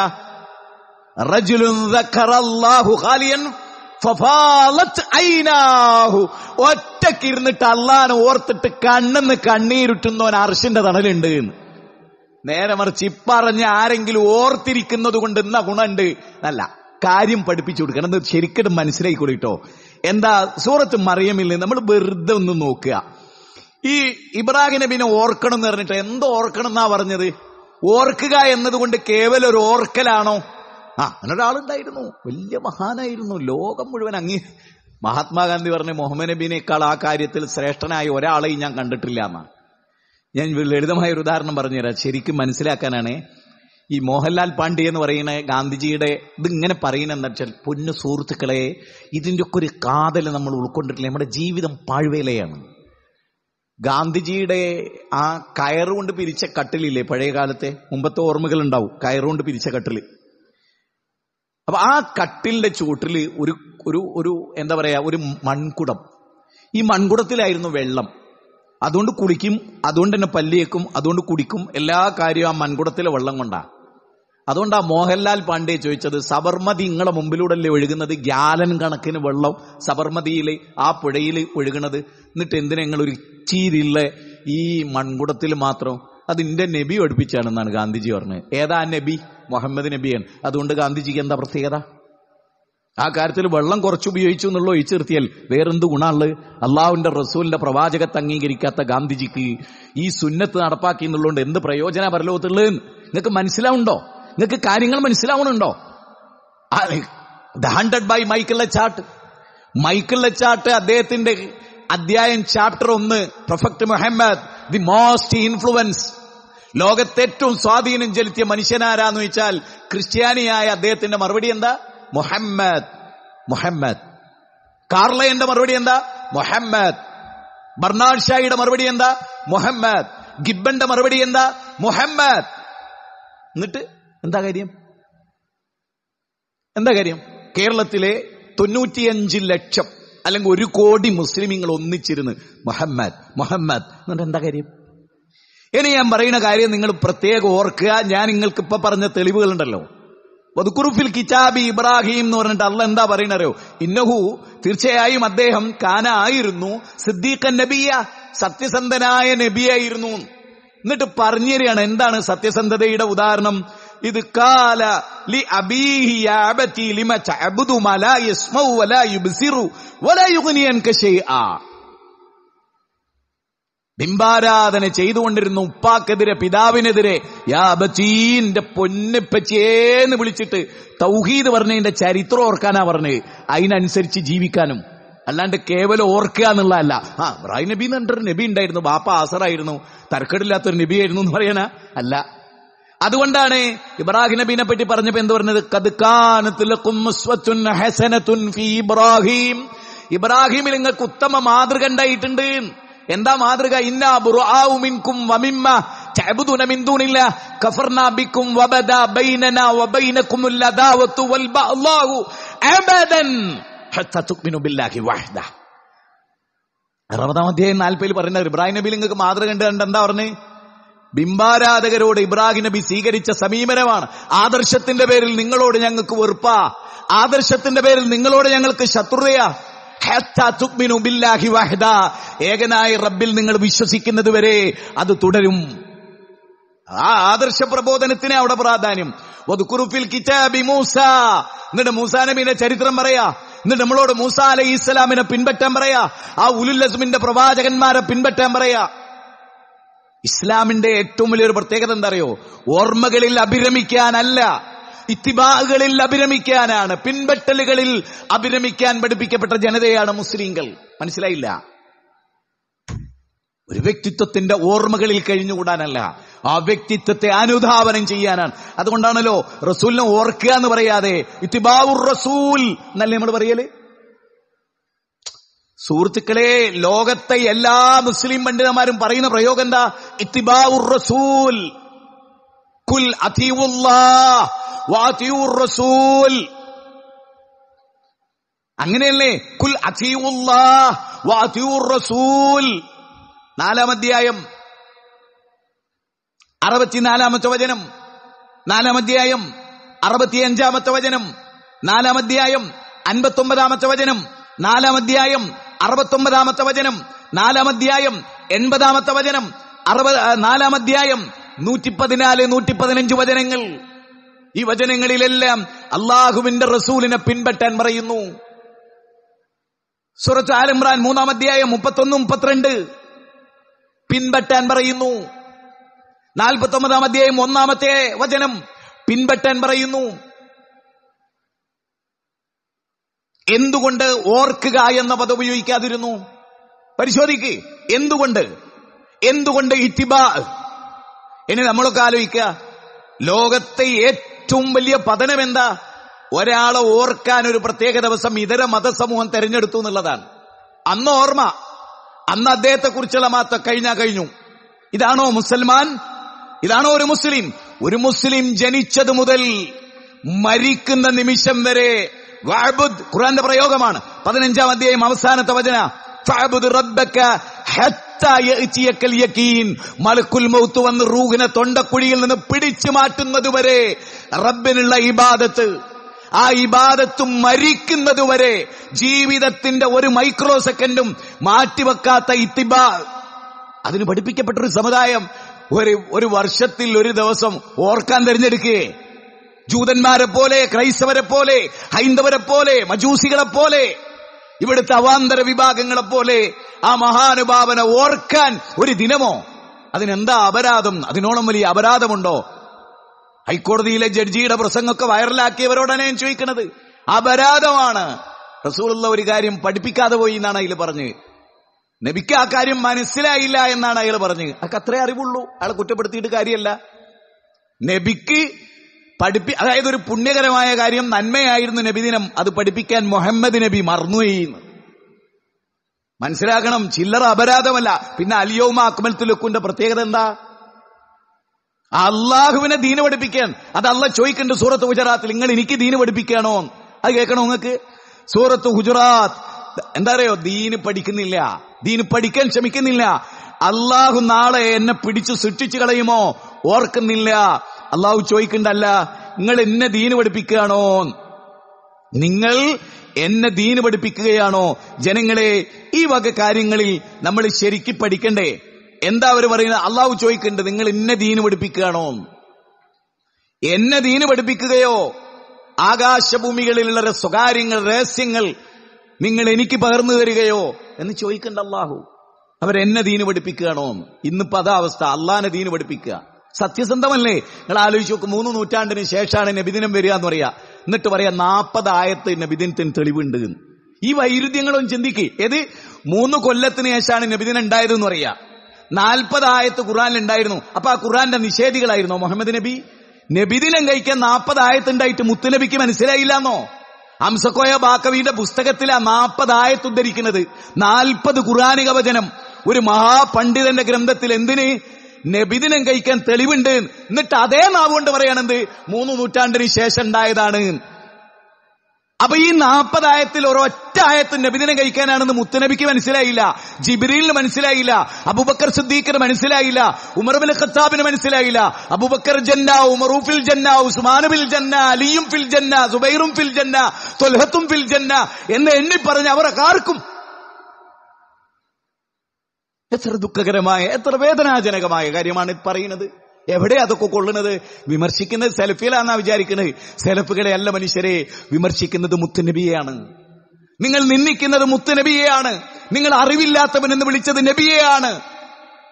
റജുലുൻ ദക്കറല്ലാഹു ഖാലിയൻ ഫഫാലത്ത് ഐനാഹു ഒറ്റക്കിരുന്നിട്ട് അള്ളാനെ ഓർത്തിട്ട് കണ്ണെന്ന് കണ്ണീരുട്ടുന്നവൻ അർഷിന്റെ തണലുണ്ട് എന്ന് നേരെ മറിച്ച് ഇപ്പറഞ്ഞ ആരെങ്കിലും ഓർത്തിരിക്കുന്നത് കൊണ്ട് ഇന്ന ഗുണമുണ്ട് അല്ല കാര്യം പഠിപ്പിച്ചു കൊടുക്കണം ഇത് ശരിക്കും മനസ്സിലാക്കി കൊടുട്ടോ എന്താ സൂറത്ത് മറിയമില്ല നമ്മൾ വെറുതെ ഒന്ന് നോക്കുക ഈ ഇബ്രാഹിം നബിനെ ഓർക്കണം എന്ന് പറഞ്ഞിട്ട് എന്തോ ഓർക്കണം എന്നാ പറഞ്ഞത് ഓർക്കുക എന്നതുകൊണ്ട് കേവലം ഒരു ഓർക്കലാണോ ആ അങ്ങനെ ഒരാളുണ്ടായിരുന്നു വലിയ മഹാനായിരുന്നു ലോകം മുഴുവൻ അങ്ങി മഹാത്മാഗാന്ധി പറഞ്ഞ മുഹമ്മദ് നബീനേക്കാൾ ആ കാര്യത്തിൽ ശ്രേഷ്ഠനായ ഒരാളെയും ഞാൻ കണ്ടിട്ടില്ല എന്നാണ് ഞാൻ ലളിതമായ ഒരു ഉദാഹരണം പറഞ്ഞുതരാം ശരിക്കും മനസ്സിലാക്കാനാണ് ഈ മോഹൻലാൽ പാണ്ഡെ എന്ന് പറയുന്ന ഗാന്ധിജിയുടെ ഇത് ഇങ്ങനെ പറയുന്ന എന്താ വെച്ചാൽ പൊന്നു സുഹൃത്തുക്കളെ ഇതിന്റെ ഒക്കെ ഒരു കാതൽ നമ്മൾ ഉൾക്കൊണ്ടിട്ടില്ല നമ്മുടെ ജീവിതം പാഴ്വേലയാണ് ഗാന്ധിജിയുടെ ആ കയറുകൊണ്ട് പിരിച്ച കട്ടിലില്ലേ പഴയ കാലത്തെ മുമ്പത്തെ ഓർമ്മകൾ ഉണ്ടാവും കയറുകൊണ്ട് പിരിച്ച കട്ടില് അപ്പൊ ആ കട്ടിലിന്റെ ചൂട്ടില് ഒരു ഒരു ഒരു എന്താ പറയാ ഒരു മൺകുടം ഈ മൺകുടത്തിലായിരുന്നു വെള്ളം അതുകൊണ്ട് കുളിക്കും അതുകൊണ്ട് തന്നെ പല്ലിയേക്കും അതുകൊണ്ട് കുടിക്കും എല്ലാ കാര്യവും ആ മൺകുടത്തിലെ വെള്ളം കൊണ്ടാ അതുകൊണ്ടാ മോഹൻലാൽ പാണ്ഡെ ചോദിച്ചത് സബർമതി നിങ്ങളെ മുമ്പിലൂടെയല്ലേ ഒഴുകുന്നത് ഗ്യാലൻ കണക്കിന് വെള്ളം സബർമതിയിൽ ആ പുഴയിൽ ഒഴുകണത് എന്നിട്ട് എന്തിനാ നിങ്ങൾ ഒരു ചീരിള്ള ഈ മൺകുടത്തിൽ മാത്രം അത് എന്റെ നബി പഠിപ്പിച്ചാണെന്നാണ് ഗാന്ധിജി പറഞ്ഞത് ഏതാ ആ നബി മുഹമ്മദ് നബിയാണ് അതുകൊണ്ട് ഗാന്ധിജിക്ക് എന്താ പ്രത്യേകത ആ കാര്യത്തിൽ വെള്ളം കുറച്ച് ഉപയോഗിച്ചു എന്നുള്ള ഒഴിച്ചു നിർത്തിയാൽ വേറെന്ത് ഗുണമുള്ളത് അള്ളാഹുവിന്റെ റസൂലിന്റെ പ്രവാചകത്തെ അംഗീകരിക്കാത്ത ഗാന്ധിജിക്ക് ഈ സുന്നത്ത് നടപ്പാക്കി എന്നുള്ളതുകൊണ്ട് എന്ത് പ്രയോജന പരലോകത്തുള്ളത് നിങ്ങൾക്ക് മനസ്സിലാവുണ്ടോ നിങ്ങൾക്ക് കാര്യങ്ങൾ മനസ്സിലാവണുണ്ടോ hundred by Michael Hart Michael Hart അദ്ദേഹത്തിന്റെ അധ്യായം ചാപ്റ്റർ ഒന്ന് prophet Muhammad the most influence ലോകത്തെ ഏറ്റവും സ്വാധീനം ചെലുത്തിയ മനുഷ്യനാരാന്ന് വെച്ചാൽ ക്രിസ്ത്യാനിയായ അദ്ദേഹത്തിന്റെ മറുപടി എന്താ മുഹമ്മദ് മുഹമ്മദ് കാർലയന്റെ മറുപടി എന്താ മുഹമ്മദ് ബർണാഡ് ഷായുടെ മറുപടി എന്താ മുഹമ്മദ് ഗിബന്റെ മറുപടി എന്താ മുഹമ്മദ് എന്നിട്ട് എന്താ കാര്യം എന്താ കാര്യം കേരളത്തിലെ തൊണ്ണൂറ്റിയഞ്ച് ലക്ഷം അല്ലെങ്കിൽ ഒരു കോടി മുസ്ലിമീങ്ങൾ ഒന്നിച്ചിരുന്ന് മുഹമ്മദ് മുഹമ്മദ് എന്നിട്ട് എന്താ കാര്യം ഇനി ഞാൻ പറയുന്ന കാര്യം നിങ്ങൾ പ്രത്യേകം ഓർക്കുക ഞാൻ നിങ്ങൾക്ക് ഇപ്പൊ പറഞ്ഞ തെളിവുകളുണ്ടല്ലോ വധുക്കുറുഫിൽ കിതാബി ഇബ്രാഹിം എന്ന് പറഞ്ഞിട്ട് അല്ല എന്താ പറയണരോ ഇന്നഹു തീർച്ചയായും അദ്ദേഹം കാന ആയിരുന്നു സിദ്ദീഖൻ നബിയ സത്യസന്ധനായ നബിയായിരുന്നു എന്നിട്ട് പറഞ്ഞു തരികയാണ് എന്താണ് സത്യസന്ധതയുടെ ഉദാഹരണം ഇത് കാല ലി അബീഹി യാ അബതി ലിമ തഅബുദു മാ ലാ യസ്മഉ വലാ യുബ്സിറു വലാ യുഗ്നി അൻക ഷൈആ ബിംബാരാധന ചെയ്തുകൊണ്ടിരുന്ന ഉപ്പാക്കെതിരെ പിതാവിനെതിരെ യാ ബച്ചീന്റെ പൊന്നിപ്പച്ചേന്ന് വിളിച്ചിട്ട് തൗഹീദ് പറഞ്ഞതിന്റെ ചരിത്രം ഓർക്കാനാ പറഞ്ഞത് അതിനനുസരിച്ച് ജീവിക്കാനും അല്ലാണ്ട് കേവലം ഓർക്കുക എന്നുള്ളതല്ല ആ ഇബ്രാഹിം നബി എന്ന് പറഞ്ഞൊരു നബി ഉണ്ടായിരുന്നു ബാപ്പ ആസറായിരുന്നു തരക്കേടില്ലാത്തൊരു നബിയായിരുന്നു എന്ന് പറയാനാ അല്ല അതുകൊണ്ടാണ് ഇബ്രാഹിം നബീനെ പറ്റി പറഞ്ഞപ്പോ എന്ത് പറഞ്ഞത് കദ്കാനത്തുലക്കും മുസ്വത്തുൻ ഹസനത്തുൻ ഫീ ഇബ്രാഹിം ഇബ്രാഹിമിൽ നിങ്ങൾക്ക് ഉത്തമ മാതൃക ഉണ്ടായിട്ടുണ്ട് എന്താ മാതൃക ഇന്നാ ബുറുആഉ മിൻകും വമിമ്മ തഅബുദുന മിൻ ദൂനില്ല കഫർനാ ബിക്കും വബദാ ബൈനനാ വബൈനകുമുൽ അദാവത്തു വൽ ബഅ്ലാഹു അബദൻ ഹത്ത തുഅ്മിനു ബില്ലാഹി വഹദ അറുപതാം അധ്യായം നാൽപ്പതിൽ പറയുന്നത് ഇബ്രാഹിം നബി നിങ്ങൾക്ക് മാതൃക ഉണ്ട് കണ്ട് എന്താ പറഞ്ഞേ ബിംബാരാധകരോട് ഇബ്രാഹിം നബി സ്വീകരിച്ച സമീപനമാണ് ആദർശത്തിന്റെ പേരിൽ നിങ്ങളോട് ഞങ്ങൾക്ക് വെറുപ്പാ ആദർശത്തിന്റെ പേരിൽ നിങ്ങളോട് ഞങ്ങൾക്ക് ശത്രുതയാ ഹത്താ തുഅ്മിനു ബില്ലാഹി വഹദ ഏകനായ റബ്ബിൽ നിങ്ങൾ വിശ്വസിക്കുന്നത് വരെ അത് തുടരും ആ ആദർശ പ്രബോധനത്തിന് അവിടെ പ്രാധാന്യം വദ്കുറുഫിൽ കിതാബി മൂസ എന്നിട്ട് മൂസാ നബിയുടെ ചരിത്രം പറയാ എന്നിട്ട് നമ്മളോട് മൂസ അലൈഹി ഇസ്ലാമിനെ പിൻപറ്റാൻ പറയാ ആ ഉലുല്ലസ്മിന്റെ പ്രവാചകന്മാരെ പിൻപറ്റാൻ പറയാ ഇസ്ലാമിന്റെ ഏറ്റവും വലിയൊരു പ്രത്യേകത എന്താ അറിയോ ഓർമ്മകളിൽ അഭിരമിക്കാനല്ല ഇത്തിബാകളിൽ അഭിരമിക്കാനാണ് പിൻപറ്റലുകളിൽ അഭിരമിക്കാൻ പഠിപ്പിക്കപ്പെട്ട ജനതയാണ് മുസ്ലിങ്ങൾ മനസ്സിലായില്ല ഒരു വ്യക്തിത്വത്തിന്റെ ഓർമ്മകളിൽ കഴിഞ്ഞുകൂടാനല്ല ആ വ്യക്തിത്വത്തെ അനുധാവനം ചെയ്യാനാണ് അതുകൊണ്ടാണല്ലോ റസൂലിനെ ഓർക്കുക എന്ന് പറയാതെ ഇത്തിബാവുർ റസൂൽ എന്നല്ലേ നമ്മൾ പറയല് സുഹൃത്തുക്കളെ ലോകത്തെ എല്ലാ മുസ്ലിം പണ്ഡിതന്മാരും പറയുന്ന പ്രയോഗം എന്താ ഇത്തിബാവുർ റസൂൽ കുൽ അഥീവുല്ലാ റസൂൽ അങ്ങനെയല്ലേ കുൽ അഥീവുല്ലാ റസൂൽ നാലാം അധ്യായം അറുപത്തിനാലാമത്തെ വചനം നാലാം അധ്യായം അറുപത്തിയഞ്ചാമത്തെ വചനം നാലാം അധ്യായം അൻപത്തൊമ്പതാമത്തെ വചനം നാലാം അധ്യായം അറുപത്തൊമ്പതാമത്തെ വചനം നാലാം അധ്യായം എൺപതാമത്തെ വചനം അറുപത് നാലാം അധ്യായം നൂറ്റി പതിനാല് നൂറ്റി പതിനഞ്ച് വചനങ്ങൾ ഈ വചനങ്ങളിലെല്ലാം അള്ളാഹുവിന്റെ റസൂലിനെ പിൻപറ്റാൻ പറയുന്നു സുറത്ത് ആലിമ്രാൻ മൂന്നാം അധ്യായം മുപ്പത്തൊന്ന് മുപ്പത്തിരണ്ട് പിൻപറ്റാൻ പറയുന്നു നാൽപ്പത്തൊമ്പതാം അധ്യായം ഒന്നാമത്തെ വചനം പിൻപറ്റാൻ പറയുന്നു എന്തുകൊണ്ട് ഓർക്കുക എന്ന പദം ഉപയോഗിക്കാതിരുന്നു പരിശോധിക്ക് എന്തുകൊണ്ട് എന്തുകൊണ്ട് ഇത്തിബാ ഇനി നമ്മളൊക്കെ ആലോചിക്കുക ലോകത്തെ ഏറ്റവും വലിയ പതനം എന്താ ഒരാളെ ഓർക്കാൻ ഒരു പ്രത്യേക ദിവസം ഇതര മതസമൂഹം തെരഞ്ഞെടുത്തു എന്നുള്ളതാണ് അന്ന് ഓർമ്മ അന്ന് അദ്ദേഹത്തെ കുറിച്ചുള്ള മാത്ത കഴിഞ്ഞാ കഴിഞ്ഞു ഇതാണോ മുസൽമാൻ ഇതാണോ ഒരു മുസ്ലിം ഒരു മുസ്ലിം ജനിച്ചത് മുതൽ മരിക്കുന്ന നിമിഷം വരെ വഅബുദ് ഖുർആന്റെ പ്രയോഗമാണ് പതിനഞ്ചാം അധ്യായം അവസാനത്തെ വചന ഫഅബുദ് റബ്ബക ഹത്താ യഅതിയക്കൽ യഖീൻ മലക്കുൽ മൗത്ത് വന്ന് റൂഹിനെ തൊണ്ടക്കുഴിയിൽ നിന്ന് പിടിച്ചു മാറ്റുന്നതുവരെ റബ്ബിനുള്ള ഇബാദത്ത് ആ ഇബാദത്തും മരിക്കുന്നതുവരെ ജീവിതത്തിന്റെ ഒരു മൈക്രോ സെക്കൻഡും മാറ്റിവെക്കാത്ത ഇത്തിബാ അതിന് പഠിപ്പിക്കപ്പെട്ടൊരു സമുദായം ഒരു ഒരു വർഷത്തിൽ ഒരു ദിവസം ഓർക്കാൻ തിരഞ്ഞെടുക്കുകയെ ജൂതന്മാരെ പോലെ ക്രൈസ്തവരെ പോലെ ഹൈന്ദവരെ പോലെ മജൂസികളെ പോലെ ഇവിടുത്തെ അവാന്തര വിഭാഗങ്ങളെ പോലെ ആ മഹാനുഭാവനെ ഓർക്കാൻ ഒരു ദിനമോ അതിനെന്താ അപരാധം അതിനോളം വലിയ അപരാധമുണ്ടോ ഹൈക്കോടതിയിലെ ജഡ്ജിയുടെ പ്രസംഗമൊക്കെ വൈറലാക്കിയവരോടാണ് ഞാൻ ചോദിക്കുന്നത് അപരാധമാണ് റസൂലുള്ള ഒരു കാര്യം പഠിപ്പിക്കാതെ പോയി എന്നാണ് അതിൽ പറഞ്ഞ് നബിക്ക് ആ കാര്യം മനസ്സിലായില്ല എന്നാണ് അയാൾ പറഞ്ഞ് അതൊക്കെ അത്രേ അറിവുള്ളൂ അയാളെ കുറ്റപ്പെടുത്തിയിട്ട് കാര്യമല്ല നബിക്ക് പഠിപ്പി അതായത് ഒരു പുണ്യകരമായ കാര്യം നന്മയായിരുന്നു നബിദിനം അത് പഠിപ്പിക്കാൻ മുഹമ്മദ് നബി മറന്നുപോയിന്ന് മനസ്സിലാക്കണം ചില്ലറ അപരാധമല്ല പിന്നെ അലിയോമ അക്മൽത്തുലക്കുന്റെ പ്രത്യേകത എന്താ അള്ളാഹുവിനെ ദീന പഠിപ്പിക്കാൻ അത് അല്ല ചോദിക്കുന്നുണ്ട് സൂറത്ത് ഗുജറാത്തിൽ നിങ്ങൾ എനിക്ക് ദീന പഠിപ്പിക്കാണോ അത് കേൾക്കണോ നിങ്ങൾക്ക് സൂറത്ത് ഗുജറാത്ത് എന്താ അറിയോ ദീന് പഠിക്കുന്നില്ല ദീന് പഠിക്കാൻ ശ്രമിക്കുന്നില്ല അള്ളാഹു നാളെ എന്നെ പിടിച്ചു സൃഷ്ടിച്ചു കളയുമോ ഓർക്കുന്നില്ല അള്ളാഹു ചോദിക്കണ്ടല്ല നിങ്ങൾ എന്നെ ദീന് പഠിപ്പിക്കുകയാണോ നിങ്ങൾ എന്നെ ദീന് പഠിപ്പിക്കുകയാണോ ജനങ്ങളെ ഈ വക കാര്യങ്ങളിൽ നമ്മൾ ശരിക്ക് പഠിക്കണ്ടേ എന്താ അവർ പറയുന്നത് അള്ളാഹു ചോദിക്കുന്നുണ്ട് നിങ്ങൾ എന്നെ ദീന് പഠിപ്പിക്കുകയാണോ എന്നെ ദീന് പഠിപ്പിക്കുകയോ ആകാശഭൂമികളിലുള്ള സ്വകാര്യങ്ങൾ രഹസ്യങ്ങൾ നിങ്ങൾ എനിക്ക് പകർന്നു തരികയോ എന്ന് ചോദിക്കണ്ട അള്ളാഹു അവരെന്നെ ദീന് പഠിപ്പിക്കുകയാണോ ഇന്നിപ്പോ അതാ അവസ്ഥ അള്ളാഹിനെ ദീന് പഠിപ്പിക്കുക സത്യസന്ധമല്ലേ നിങ്ങൾ ആലോചിച്ച് നോക്ക് മൂന്ന് നൂറ്റാണ്ടിന് ശേഷമാണ് നബിദിനം വരിക എന്ന് പറയാ എന്നിട്ട് പറയാ നാൽപ്പത് ആയത്ത് നബിദിനത്തിന് തെളിവുണ്ട് എന്ന്. ഈ വൈരുദ്ധ്യങ്ങളൊന്നും ചിന്തിക്ക് ഏത് മൂന്ന് കൊല്ലത്തിന് ശേഷമാണ് നബിദിനം ഉണ്ടായത് എന്ന് പറയാ നാൽപ്പത് ആയത്ത് ഖുറാനിൽ ഉണ്ടായിരുന്നു അപ്പൊ ആ ഖുറാന്റെ നിഷേധികളായിരുന്നോ മുഹമ്മദ് നബി നബിദിനം കഴിക്കാൻ നാൽപ്പത് ആയത്തുണ്ടായിട്ട് മുത്തുനബിക്ക് മനസ്സിലായില്ലെന്നോ ഹംസക്കോയ ബാക്കവിയുടെ പുസ്തകത്തിലാ നാൽപ്പത് ആയത്ത് ഉദ്ധരിക്കുന്നത് നാൽപ്പത് ഖുറാനിക വചനം ഒരു മഹാപണ്ഡിതന്റെ ഗ്രന്ഥത്തിൽ എന്തിന് നബിദിനം കഴിക്കാൻ തെളിവുണ്ട് എന്നിട്ട് അതേ നാവ് കൊണ്ട് പറയാണെന്ത് മൂന്ന് നൂറ്റാണ്ടിന് ശേഷം ഉണ്ടായതാണ് അപ്പൊ ഈ നാൽപ്പതായത്തിൽ ഒരൊറ്റ ആയത്ത് നബിദിനം കഴിക്കാനാണെന്ന് മുത്തനബിക്ക് മനസ്സിലായില്ല ജിബിരിലിന് മനസ്സിലായില്ല അബുബക്കർ സിദ്ദീഖിന് മനസ്സിലായില്ല ഉമർബിൻ ഖത്താബിന് മനസ്സിലായില്ല അബുബക്കർ ജന്ന ഉമറൂഫിൽ ജന്ന ഉസ്മാനുബിൽ ജന്ന അലിയും ഫിൽ ജന്ന സുബൈറും ഫിൽ ജന്ന തൊൽഹത്തും ഫിൽ ജന്ന എന്ന് എണ്ണി പറഞ്ഞ് അവരൊക്കെ ആർക്കും എത്ര ദുഃഖകരമായ എത്ര വേദനാജനകമായ കാര്യമാണ് ഇത് പറയുന്നത് എവിടെ അതൊക്കെ കൊള്ളുന്നത് വിമർശിക്കുന്നത് സെൽഫിലാന്നാ വിചാരിക്കുന്നത് സെൽഫുകളെ അല്ല മനുഷ്യരെ വിമർശിക്കുന്നത് മുത്തുനബിയെയാണ് നിങ്ങൾ നിന്ദിക്കുന്നത് മുത്തുനബിയെയാണ് നിങ്ങൾ അറിവില്ലാത്തവൻ എന്ന് വിളിച്ചത് നബിയെയാണ്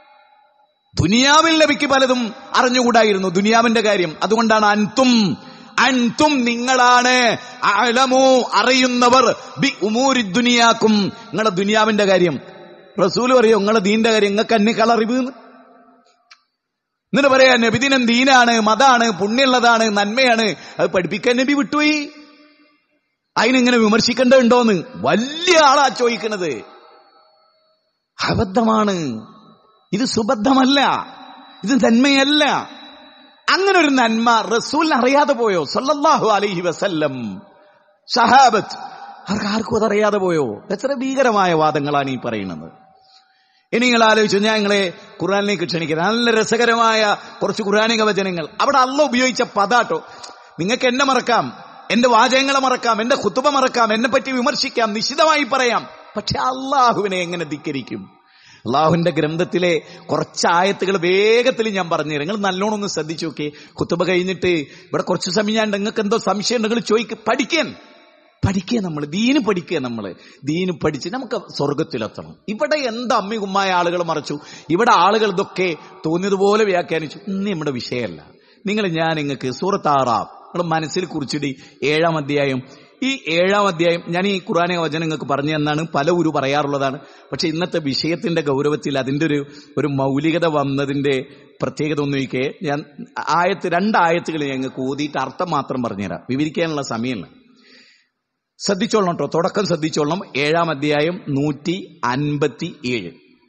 ദുനിയാവിൽ നബിക്ക് പലതും അറിഞ്ഞുകൂടായിരുന്നു ദുനിയാവിന്റെ കാര്യം അതുകൊണ്ടാണ് അൻതും അൻതും നിങ്ങളാണ് അലമു അറിയുന്നവർ ബി ഉമൂരി ദുനിയാക്കും നിങ്ങളെ ദുനിയാവിന്റെ കാര്യം റസൂൽ പറയോ നിങ്ങളെ ദീന്റെ കാര്യം നിങ്ങൾക്ക് അന്നിക്കൾ അറിവ് എന്ന്. എന്നിട്ട് പറയാ നബിദിനം ദീനാണ് മതാണ് പുണ്യമുള്ളതാണ് നന്മയാണ് അത് പഠിപ്പിക്കാൻ നബി വിട്ടുപോയി അതിനിങ്ങനെ വിമർശിക്കേണ്ടതുണ്ടോന്ന് വലിയ ആളാ ചോദിക്കുന്നത് അബദ്ധമാണ് ഇത് സുബദ്ധമല്ല ഇത് നന്മയല്ല അങ്ങനെ ഒരു നന്മ റസൂലിന് അറിയാതെ പോയോ സല്ലല്ലാഹു അലൈഹി വസല്ലം സഹാബത്ത് അവർക്ക് ആർക്കും അതറിയാതെ പോയോ എത്ര ഭീകരമായ വാദങ്ങളാണ് ഈ പറയുന്നത് ഇനി നിങ്ങൾ ആലോചിച്ചു ഞാൻ നിങ്ങളെ ഖുറാനിലേക്ക് ക്ഷണിക്കുന്നത് നല്ല രസകരമായ കുറച്ച് ഖുറാനിക വചനങ്ങൾ അവിടെ അല്ല ഉപയോഗിച്ച പദാട്ടോ നിങ്ങൾക്ക് എന്നെ മറക്കാം എന്റെ വാചകങ്ങളെ മറക്കാം എന്റെ കുത്തുബ മറക്കാം എന്നെ പറ്റി വിമർശിക്കാം നിശിതമായി പറയാം പക്ഷെ അള്ളാഹുവിനെ എങ്ങനെ ധിക്കരിക്കും അള്ളാഹുവിന്റെ ഗ്രന്ഥത്തിലെ കുറച്ച് ആയത്തുകൾ വേഗത്തിൽ ഞാൻ പറഞ്ഞു നിങ്ങൾ നല്ലോണം ഒന്ന് ശ്രദ്ധിച്ചു നോക്കി കുത്തുബ കഴിഞ്ഞിട്ട് ഇവിടെ കുറച്ച് സമയം ഞാൻ നിങ്ങൾക്ക് എന്തോ സംശയം ഉണ്ടെങ്കിൽ ചോദിക്കുക പഠിക്കാൻ പഠിക്കുക നമ്മൾ ദീന് പഠിക്കുക നമ്മൾ ദീന് പഠിച്ച് നമുക്ക് സ്വർഗത്തിലെത്തണം ഇവിടെ എന്താ അമ്മി കുമ്മായ ആളുകൾ മറച്ചു ഇവിടെ ആളുകൾ ഇതൊക്കെ തോന്നിയതുപോലെ വ്യാഖ്യാനിച്ചു ഇന്ന് നമ്മുടെ വിഷയമല്ല നിങ്ങൾ ഞാൻ നിങ്ങൾക്ക് സൂറത്താറാം നിങ്ങൾ മനസ്സിൽ കുറിച്ചിടി ഏഴാം അധ്യായം ഈ ഏഴാം അധ്യായം ഞാൻ ഈ ഖുറാനെ വചനം നിങ്ങൾക്ക് പറഞ്ഞു തന്നാണ് പല ഉരു പറയാറുള്ളതാണ് പക്ഷെ ഇന്നത്തെ വിഷയത്തിന്റെ ഗൗരവത്തിൽ അതിന്റെ ഒരു ഒരു മൗലികത വന്നതിന്റെ പ്രത്യേകത ഒന്നിരിക്കെ ഞാൻ ആയത്ത് രണ്ടായത്തുകൾ ഞങ്ങൾക്ക് ഓതിയിട്ട് അർത്ഥം മാത്രം പറഞ്ഞുതരാം വിവരിക്കാനുള്ള സമയമില്ല ശ്രദ്ധിച്ചോളണം കേട്ടോ തുടക്കം ശ്രദ്ധിച്ചോളണം ഏഴാം അധ്യായം നൂറ്റി അൻപത്തി ഏഴ്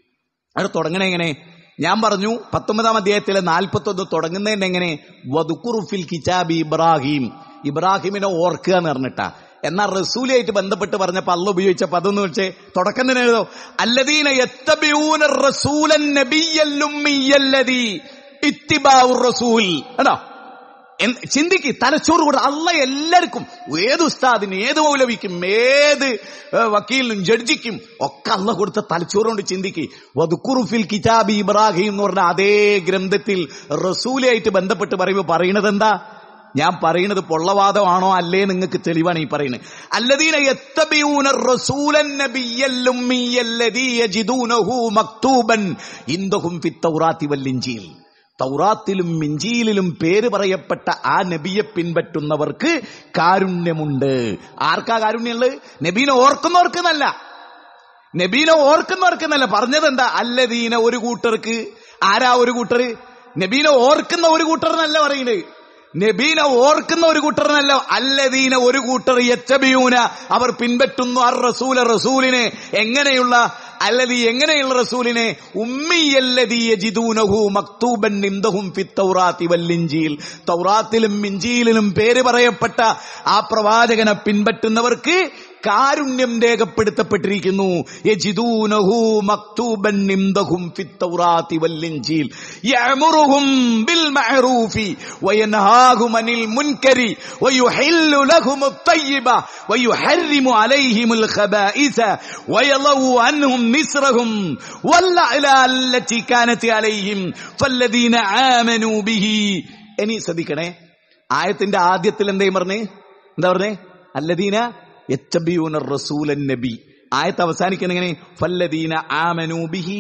അത് തുടങ്ങണേ എങ്ങനെ ഞാൻ പറഞ്ഞു പത്തൊമ്പതാം അധ്യായത്തിലെ നാൽപ്പത്തി ഒന്ന് തുടങ്ങുന്നതിന് എങ്ങനെ വധുക്കുറുഫിൽ കിതാബ് ഇബ്രാഹിം ഇബ്രാഹിമിനെ ഓർക്കുക എന്ന് പറഞ്ഞിട്ടാ എന്നാൽ റസൂലായിട്ട് ബന്ധപ്പെട്ട് പറഞ്ഞപ്പോ അല്ല ഉപയോഗിച്ച പദം എന്ന് വെച്ചേ തുടക്കം തന്നെ എഴുതോ അല്ലദീന യത്തബിഊന റസൂലൻ നബിയ്യല്ലുമ്മിയ്യല്ലദീ ഇത്തിബാഉർ റസൂൽ കേട്ടോ എന്ത് ചിന്തിക്ക് തലച്ചോറ് കൂടെ അല്ല എല്ലാവർക്കും ഏത് ഉസ്താദിനും ഏത് മൗലവിക്കും ഏത് ഏ, വക്കീലിനും ജഡ്ജിക്കും ഒക്കെ അല്ല കൊടുത്ത തലച്ചോറ് കൊണ്ട് ചിന്തിക്ക് വധുക്കുറുഫിൽ കിതാബി ഇബ്രാഹിം എന്ന് പറഞ്ഞ അതേ ഗ്രന്ഥത്തിൽ റസൂലായിട്ട് ബന്ധപ്പെട്ട് പറയുമ്പോൾ പറയുന്നത് എന്താ ഞാൻ പറയുന്നത് പൊള്ളവാദമാണോ അല്ലേ നിങ്ങൾക്ക് തെളിവാണ് ഈ പറയുന്നത് അല്ലദീന യത്തബിഊന റസൂലൻ നബിയ്യല്ലുമ്മിയ്യല്ലദീ യജിദൂനഹു മക്തൂബൻ ഇൻദഹും ഫിത്തൗറാത്തി വല്ലിഞ്ചീൽ തൗറാത്തിലും മിഞ്ചീലിലും പേര് പറയപ്പെട്ട ആ നബിയെ പിൻപറ്റുന്നവർക്ക് കാരുണ്യമുണ്ട് ആർക്കാ കാരുണ്യമുള്ളത് നബീനെ ഓർക്കുന്നവർക്ക് എന്നല്ല നബീനെ ഓർക്കുന്നവർക്ക് എന്നല്ല പറഞ്ഞത് എന്താ അല്ലദീന ഒരു കൂട്ടർക്ക് ആരാ ഒരു കൂട്ടർ നബീനെ ഓർക്കുന്ന ഒരു കൂട്ടർ എന്നല്ല പറയുന്നത് നബീനെ ഓർക്കുന്ന ഒരു കൂട്ടർ എന്നല്ല അല്ലദീന ഒരു കൂട്ടർ യറ്റബിയൂന അവർ പിൻപറ്റുന്നു ആ റസൂല റസൂലിനെ എങ്ങനെയുള്ള അല്ലതി എങ്ങനെയുള്ള റസൂലിനെ ഉമ്മിയല്ലതി യജിദൂനഹു മക്തൂബൻ ഇൻദഹും ഫി തൗറാത്തി വല്ലിഞ്ചീൽ തൗറാത്തിലും ഇഞ്ചീലിലും പേര് പറയപ്പെട്ട ആ പ്രവാചകനെ പിൻപറ്റുന്നവർക്ക് കാരുണ്യം രേഖപ്പെടുത്തപ്പെട്ടിരിക്കുന്നു യജിദൂനഹു മക്തൂബൻ ഇൻദഹും ഫി തൗറാത്തി വല്ലിഞ്ചീൽ യഅമുറുഹും ബിൽ മഅറൂഫി വയൻഹാഹും അനിൽ മുൻകരി വയുഹില്ലു ലഹും الطيب ويحرم عليهم الخبائث ويضع عنهم مصرهم والأغلال التي كانت عليهم فالذين آمنوا به ഇനി ശ്രദ്ധിക്കണേ ആയത്തിന്റെ ആദ്യത്തിൽ എന്തേ പറഞ്ഞേ എന്താ പറഞ്ഞേ അല്ലദീന യത്തബിയൂന റസൂലൻ നബി ആയത്ത് അവസാനിക്കുന്ന എങ്ങനെ ഫല്ലദീന ആമനു ബിഹി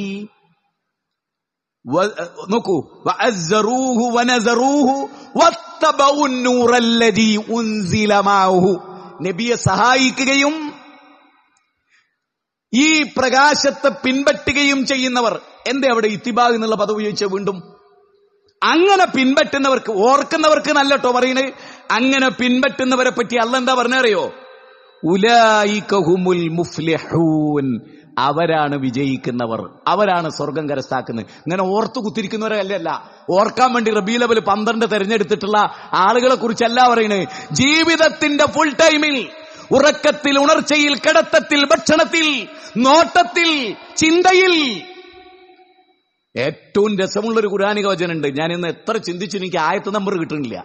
വ- നോക്കൂ വഅസ്സറൂഹു വനസറൂഹു വത്തബഉ النൂറല്ലദീ ഉൻസില മഅഹു നബിയെ സഹായിക്കുകയും ഈ പ്രകാശത്തെ പിൻപറ്റുകയും ചെയ്യുന്നവർ എന്തേ അവിടെ ഇത്തിബാഗ് എന്നുള്ള പദം ഉപയോഗിച്ച വീണ്ടും അങ്ങനെ പിൻപറ്റുന്നവർക്ക് ഓർക്കുന്നവർക്ക് നല്ലട്ടോ പറയുന്നത് അങ്ങനെ പിൻപറ്റുന്നവരെ പറ്റി അല്ല എന്താ പറഞ്ഞറിയോ ഉലായിക്കഹുമുൽ മുഫ്ലിഹൂൻ അവരാണ് വിജയിക്കുന്നവർ അവരാണ് സ്വർഗം കരസ്ഥാക്കുന്നത് ഇങ്ങനെ ഓർത്തു കുത്തിരിക്കുന്നവരല്ല ഓർക്കാൻ വേണ്ടി റബീ ലെവൽ പന്ത്രണ്ട് തെരഞ്ഞെടുത്തിട്ടുള്ള ആളുകളെ കുറിച്ചല്ല പറയുന്നത് ജീവിതത്തിന്റെ ഫുൾ ടൈമിൽ ഉറക്കത്തിൽ ഉണർച്ചയിൽ കിടത്തത്തിൽ ഭക്ഷണത്തിൽ നോട്ടത്തിൽ ചിന്തയിൽ ഏറ്റവും രസമുള്ള ഒരു കുരാനിക വചനുണ്ട് ഞാൻ ഇന്ന് എത്ര ചിന്തിച്ചു എനിക്ക് ആയത്ത് നമ്പർ കിട്ടുന്നില്ല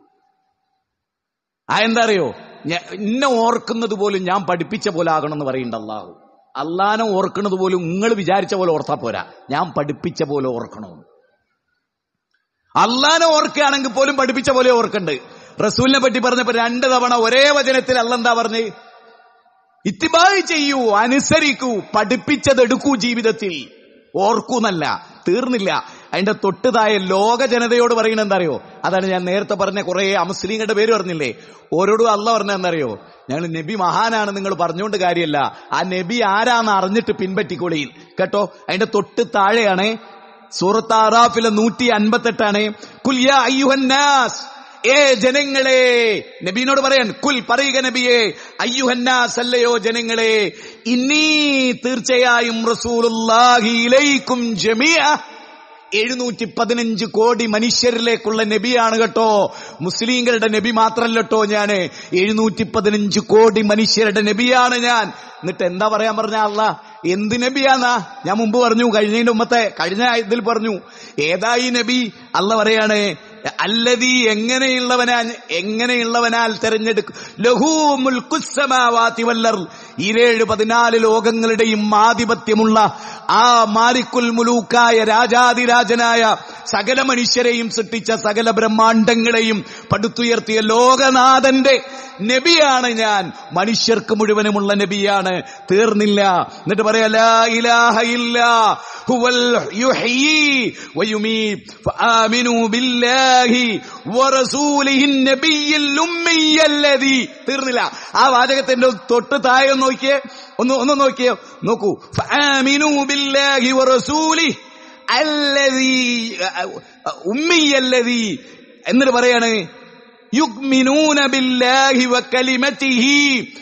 ആ എന്താ അറിയോ ഞ- എന്നെ ഓർക്കുന്നത് പോലും ഞാൻ പഠിപ്പിച്ച പോലെ ആകണം എന്ന് പറയുന്നുണ്ട് അള്ളാഹു അള്ളാനെ ഓർക്കുന്നത് പോലും നിങ്ങൾ വിചാരിച്ച പോലെ ഓർത്താ പോരാ ഞാൻ പഠിപ്പിച്ച പോലെ ഓർക്കണം അള്ളാനെ ഓർക്കുകയാണെങ്കിൽ പോലും പഠിപ്പിച്ച പോലെ ഓർക്കണ്ട് റസൂലിനെ പറ്റി പറഞ്ഞപ്പോ രണ്ട് തവണ ഒരേ വചനത്തിൽ അല്ലെന്താ പറഞ്ഞ് ഇത്തിബായി ചെയ്യൂ അനുസരിക്കൂ പഠിപ്പിച്ചതെടുക്കൂ ജീവിതത്തിൽ ഓർക്കൂന്നല്ല തീർന്നില്ല അതിന്റെ തൊട്ട് താഴെ ലോക ജനതയോട് പറയുന്നത് എന്താ അറിയോ അതാണ് ഞാൻ നേരത്തെ പറഞ്ഞ കുറെ അമുസ്ലിങ്ങളുടെ പേര് പറഞ്ഞില്ലേ ഓരോടും അല്ല പറഞ്ഞ എന്താ അറിയോ ഞങ്ങൾ നബി മഹാനാണ് നിങ്ങൾ പറഞ്ഞുകൊണ്ട് കാര്യമല്ല ആ നബി ആരാന്ന് അറിഞ്ഞിട്ട് പിൻപറ്റിക്കൊള്ളിയിൽ കേട്ടോ അതിന്റെ തൊട്ട് താഴെയാണ് സൂറത്ത് ആറാഫിലെ നൂറ്റി അൻപത്തെട്ടാണ് കുല്യ അയ്യുഹന്നാസ് ഏ ജനങ്ങളെ നബീനോട് പറയാൻ കുൽ പറയുക നബിയെ അയ്യുഹന്നാസ് അല്ലയോ ജനങ്ങളെ ഇന്നീ തീർച്ചയായും റസൂലുള്ളാഹിയിലേക്കും ജമിയ എഴുന്നൂറ്റി പതിനഞ്ച് കോടി മനുഷ്യരിലേക്കുള്ള നബിയാണ് കേട്ടോ മുസ്ലിങ്ങളുടെ നബി മാത്രല്ല കേട്ടോ ഞാന് എഴുന്നൂറ്റി പതിനഞ്ച് കോടി മനുഷ്യരുടെ നബിയാണ് ഞാൻ എന്നിട്ട് എന്താ പറയാൻ പറഞ്ഞ അല്ല എന്ത് നബിയാന്നാ ഞാൻ മുമ്പ് പറഞ്ഞു കഴിഞ്ഞതിന്റെ മുമ്പത്തെ കഴിഞ്ഞ ഇതിൽ പറഞ്ഞു ഏതായി നബി അല്ല പറയാണ് അല്ലതി എങ്ങനെയുള്ളവനാ എങ്ങനെയുള്ളവനാൽ തെരഞ്ഞെടുക്കും ലഹൂ മുൽക്കുസമാവാത്തി വല്ലർ ഇരേഴ് പതിനാല് ലോകങ്ങളുടെയും ആധിപത്യമുള്ള ആ മാരിക്കുൽ മുലൂക്കായ രാജാതിരാജനായ സകല മനുഷ്യരെയും സൃഷ്ടിച്ച സകല ബ്രഹ്മാണ്ടങ്ങളെയും പടുത്തുയർത്തിയ ലോകനാഥന്റെ നബിയാണ് ഞാൻ മനുഷ്യർക്ക് മുഴുവനുമുള്ള നബിയാണ് തീർന്നില്ല എന്നിട്ട് പറയാ ലാ ഇലാഹ ഇല്ലാ ഹുവൽ യുഹ്യീ വയുമീത് ഫആമിനൂ ബില്ലാഹി വറസൂലിഹിൻ നബിയിൽ ഉമ്മിയല്ലദി തീർന്നില്ല ആ വാചകത്തിന്റെ തൊട്ട് താഴെ ഒന്ന് നോക്കിയേ ഒന്ന് ഒന്ന് നോക്കിയേ നോക്കൂ ഫആമിനൂ ബില്ലാഹി വറസൂലിഹി അല്ലദീ ഉമ്മിയല്ലദീ എന്നിട്ട് പറയാണ് യുഗ്മിനൂന ബില്ലാഹി വകലിമതിഹി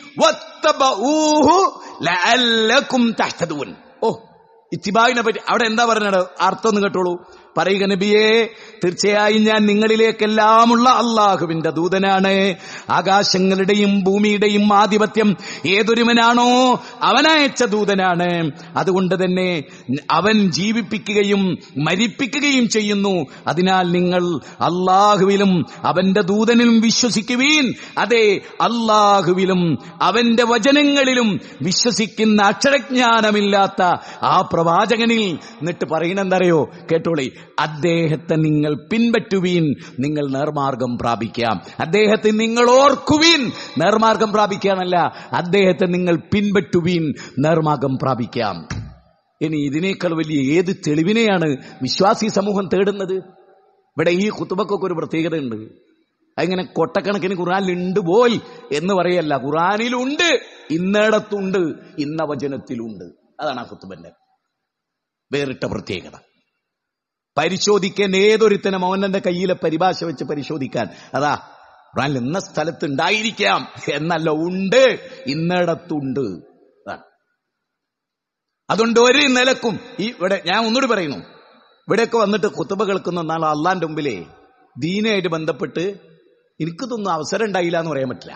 വത്തബഊഹു ലഅല്ലക്കും തഹ്തദൂൻ ഓ ഇത്തിബായിനെ പറ്റി അവിടെ എന്താ പറഞ്ഞത് അർത്ഥം ഒന്ന് കേട്ടോളൂ പറയുക നബിയെ തീർച്ചയായും ഞാൻ നിങ്ങളിലേക്കെല്ലാമുള്ള അള്ളാഹുവിന്റെ ദൂതനാണ് ആകാശങ്ങളുടെയും ഭൂമിയുടെയും ആധിപത്യം ഏതൊരുവനാണോ അവനയച്ച ദൂതനാണ് അതുകൊണ്ട് തന്നെ അവൻ ജീവിപ്പിക്കുകയും മരിപ്പിക്കുകയും ചെയ്യുന്നു അതിനാൽ നിങ്ങൾ അള്ളാഹുവിലും അവന്റെ ദൂതനിലും വിശ്വസിക്കുവീൻ അതെ അള്ളാഹുവിലും അവന്റെ വചനങ്ങളിലും വിശ്വസിക്കുന്ന അക്ഷരജ്ഞാനമില്ലാത്ത ആ പ്രവാചകനിൽ എന്നിട്ട് പറയുന്നെന്തറിയോ കേട്ടോളി അദ്ദേഹത്തെ നിങ്ങൾ പിൻപറ്റുവീൻ നിങ്ങൾ നേർമാർഗം പ്രാപിക്കാം അദ്ദേഹത്തെ നിങ്ങൾ ഓർക്കുവീൻ നേർമാർഗം പ്രാപിക്കാനല്ല അദ്ദേഹത്തെ നിങ്ങൾ പിൻപറ്റുവീൻ നേർമാർഗം പ്രാപിക്കാം ഇനി ഇതിനേക്കാൾ വലിയ ഏത് തെളിവിനെയാണ് വിശ്വാസി സമൂഹം തേടുന്നത് ഇവിടെ ഈ കുത്തുബക്കൊക്കെ ഒരു പ്രത്യേകത ഉണ്ട് അങ്ങനെ കൊട്ടക്കണക്കിന് ഖുറാനിലുണ്ട് പോയി എന്ന് പറയല്ല ഖുറാനിലുണ്ട് ഇന്നിടത്തുണ്ട് ഇന്ന വചനത്തിലുണ്ട് അതാണ് ആ കുത്തുബന്റെ വേറിട്ട പ്രത്യേകത പരിശോധിക്കാൻ ഏതൊരുത്തനും അവനന്റെ കയ്യിലെ പരിഭാഷ വെച്ച് പരിശോധിക്കാൻ അതാ ഖുറാനിൽ ഇന്ന സ്ഥലത്ത് ഉണ്ടായിരിക്കാം എന്നല്ല ഉണ്ട് ഇന്നിടത്തുണ്ട് അതാണ് അതുകൊണ്ട് ഒരു നിലക്കും ഈ ഇവിടെ ഞാൻ ഒന്നുകൂടി പറയുന്നു ഇവിടെയൊക്കെ വന്നിട്ട് കുത്തുബ കേൾക്കുന്ന നാൾ അള്ളാന്റെ മുമ്പിലേ ദീനയായിട്ട് ബന്ധപ്പെട്ട് എനിക്കിതൊന്നും അവസരം ഉണ്ടായില്ല എന്ന് പറയാൻ പറ്റില്ല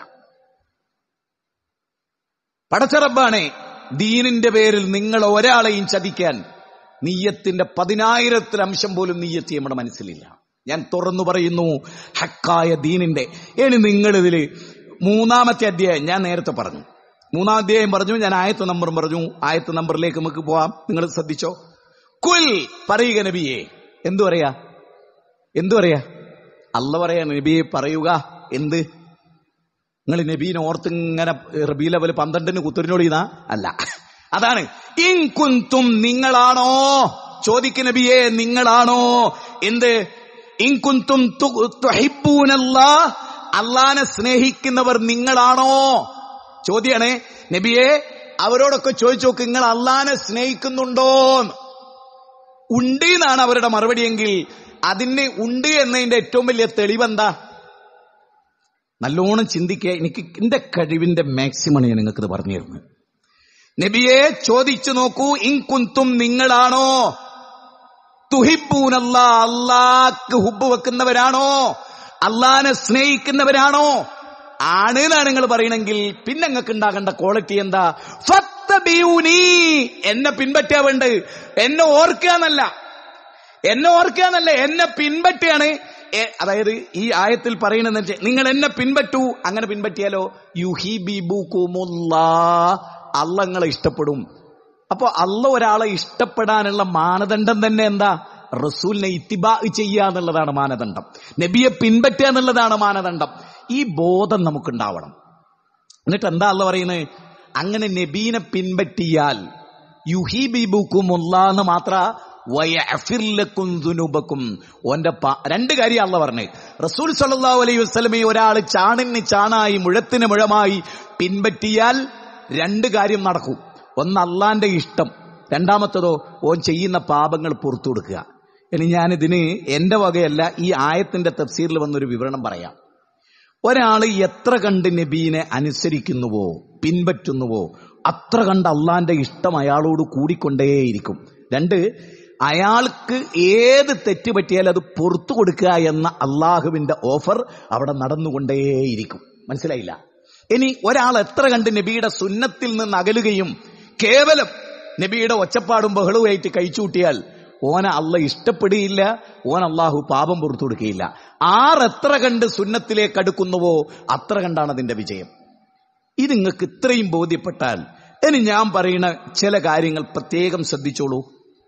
പടച്ചറബാണേ ദീനിന്റെ പേരിൽ നിങ്ങൾ ഒരാളെയും ചതിക്കാൻ നീയത്തിന്റെ പതിനായിരത്തിൽ അംശം പോലും നീയത്തി നമ്മുടെ മനസ്സിലില്ല ഞാൻ തുറന്നു പറയുന്നു ഹക്കായ ദീനിന്റെ ഇനി നിങ്ങളിതില് മൂന്നാമത്തെ അധ്യായം ഞാൻ നേരത്തെ പറഞ്ഞു മൂന്നാം അധ്യായം പറഞ്ഞു ഞാൻ ആയത്ത് നമ്പർ പറഞ്ഞു ആയത്ത് നമ്പറിലേക്ക് നമുക്ക് പോവാം നിങ്ങൾ ശ്രദ്ധിച്ചോ കുൽ പറയുക നബിയെ എന്തു പറയാ എന്തു പറയാ അല്ല പറയാ നബിയെ പറയുക എന്ത് നിങ്ങൾ നബീനെ ഓർത്ത് ഇങ്ങനെ റബീ ലെവൽ പന്ത്രണ്ടിന് കുത്തരിനോട് ചെയ്താ അല്ല അതാണ് ഇൻ കുന്തും നിങ്ങളാണോ ചോദിക്ക നബിയെ നിങ്ങളാണോ എന്ത് ഇൻ കുന്തും തുഹിബ്ബൂനല്ലാ അള്ളാനെ സ്നേഹിക്കുന്നവർ നിങ്ങളാണോ ചോദ്യാണ് നബിയെ അവരോടൊക്കെ ചോദിച്ചു നോക്ക് നിങ്ങൾ അള്ളാനെ സ്നേഹിക്കുന്നുണ്ടോ ഉണ്ട് എന്നാണ് അവരുടെ മറുപടിയെങ്കിൽ അതിന് ഉണ്ട് എന്നതിന്റെ ഏറ്റവും വലിയ തെളിവെന്താ നല്ലോണം ചിന്തിക്കുക എനിക്ക് എന്റെ കഴിവിന്റെ മാക്സിമം ഞാൻ നിങ്ങൾക്ക് പറഞ്ഞു തരുന്നത് നബിയെ ചോദിച്ചു നോക്കൂ ഇൻകുന്തും നിങ്ങളാണോ തുഹിബൂനല്ല അള്ളാക്ക് ഹുബ് വെക്കുന്നവരാണോ അള്ളാനെ സ്നേഹിക്കുന്നവരാണോ ആണ് എന്നാണ് നിങ്ങൾ പറയണമെങ്കിൽ പിന്നെ നിങ്ങൾക്ക് ഉണ്ടാകേണ്ട ക്വാളിറ്റി എന്താ ഫത്തബിയൂനി എന്നെ പിൻപറ്റിയാ വേണ്ട എന്നെ ഓർക്കുക എന്നല്ല എന്നെ ഓർക്കുക എന്നല്ല എന്നെ പിൻപറ്റിയാണ് അതായത് ഈ ആയത്തിൽ പറയുന്നത് വെച്ചാൽ നിങ്ങൾ എന്നെ പിൻപറ്റൂ അങ്ങനെ പിൻപറ്റിയാലോ യുഹിബിബുക്കുമുല്ലാ അല്ല നിങ്ങളെ ഇഷ്ടപ്പെടും അപ്പോ അല്ല ഒരാളെ ഇഷ്ടപ്പെടാനുള്ള മാനദണ്ഡം തന്നെ എന്താ റസൂലിനെ ഇത്തിബാ ചെയ്യുക എന്നുള്ളതാണ് മാനദണ്ഡം നബിയെ പിൻപറ്റുക എന്നുള്ളതാണ് മാനദണ്ഡം ഈ ബോധം നമുക്കുണ്ടാവണം എന്നിട്ട് എന്താ അല്ല പറയുന്നത് അങ്ങനെ നബീനെ പിൻപറ്റിയാൽ യുഹിബിബുക്കുമുല്ല എന്ന് മാത്ര വയഫിർലക്കും ദുനുബക്കും ഓന്റെ പ- രണ്ട് കാര്യം അല്ല പറഞ്ഞേ റസൂൽ സല്ലല്ലാഹു അലൈഹി വസല്ലമയെ ഒരാൾ ചാണിന് ചാണായി മുഴത്തിന് മുഴമായി പിൻപറ്റിയാൽ രണ്ട് കാര്യം നടക്കും ഒന്ന് അള്ളാന്റെ ഇഷ്ടം രണ്ടാമത്തതോ ഓൻ ചെയ്യുന്ന പാപങ്ങൾ പുറത്തു കൊടുക്കുക ഇനി ഞാനിതിന് എന്റെ വകയല്ല ഈ ആയത്തിന്റെ തഫ്സീറിൽ വന്നൊരു വിവരണം പറയാം ഒരാൾ എത്ര കണ്ട് നബീനെ അനുസരിക്കുന്നുവോ പിൻപറ്റുന്നുവോ അത്ര കണ്ട് അള്ളാന്റെ ഇഷ്ടം അയാളോട് കൂടിക്കൊണ്ടേയിരിക്കും രണ്ട് അയാൾക്ക് ഏത് തെറ്റ് പറ്റിയാലും അത് പുറത്തു കൊടുക്കുക എന്ന അള്ളാഹുവിന്റെ ഓഫർ അവിടെ നടന്നുകൊണ്ടേയിരിക്കും മനസ്സിലായില്ല ഇനി ഒരാൾ എത്ര കണ്ട് നബിയുടെ സുന്നത്തിൽ നിന്ന് അകലുകയും കേവലം നബിയുടെ ഒച്ചപ്പാടും ബഹളവുമായിട്ട് കഴിച്ചുകൂട്ടിയാൽ ഓന അല്ല ഇഷ്ടപ്പെടുകയില്ല ഓൻ അള്ളാഹു പാപം പുറത്തു കൊടുക്കുകയില്ല ആറെത്ര കണ്ട് സുന്നത്തിലേക്ക് അടുക്കുന്നുവോ അത്ര കണ്ടാണ് അതിന്റെ വിജയം ഇത് നിങ്ങൾക്ക് ഇത്രയും ബോധ്യപ്പെട്ടാൽ ഇനി ഞാൻ പറയുന്ന ചില കാര്യങ്ങൾ പ്രത്യേകം ശ്രദ്ധിച്ചോളൂ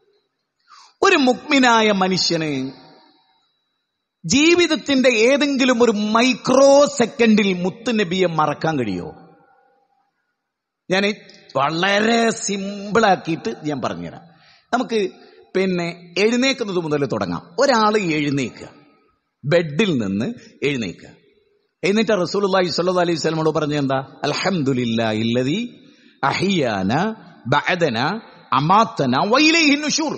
ഒരു മുക്മിനായ മനുഷ്യന് ജീവിതത്തിന്റെ ഏതെങ്കിലും ഒരു മൈക്രോ സെക്കൻഡിൽ മുത്തുനബിയെ മറക്കാൻ കഴിയോ ഞാൻ വളരെ സിമ്പിളാക്കിയിട്ട് ഞാൻ പറഞ്ഞുതരാം നമുക്ക് പിന്നെ എഴുന്നേക്കുന്നത് മുതൽ തുടങ്ങാം ഒരാൾ എഴുന്നേക്കുക ബെഡിൽ നിന്ന് എഴുന്നേക്കുക എന്നിട്ട് റസൂലുള്ളാഹി സ്വല്ലല്ലാഹു അലൈഹി വസല്ലമയോട് പറഞ്ഞ എന്താ അൽഹംദുലില്ലാഹി ഇല്ലദി അഹിയാന ബഅദന അമാത്തന വൈലൈഹി നുഷൂർ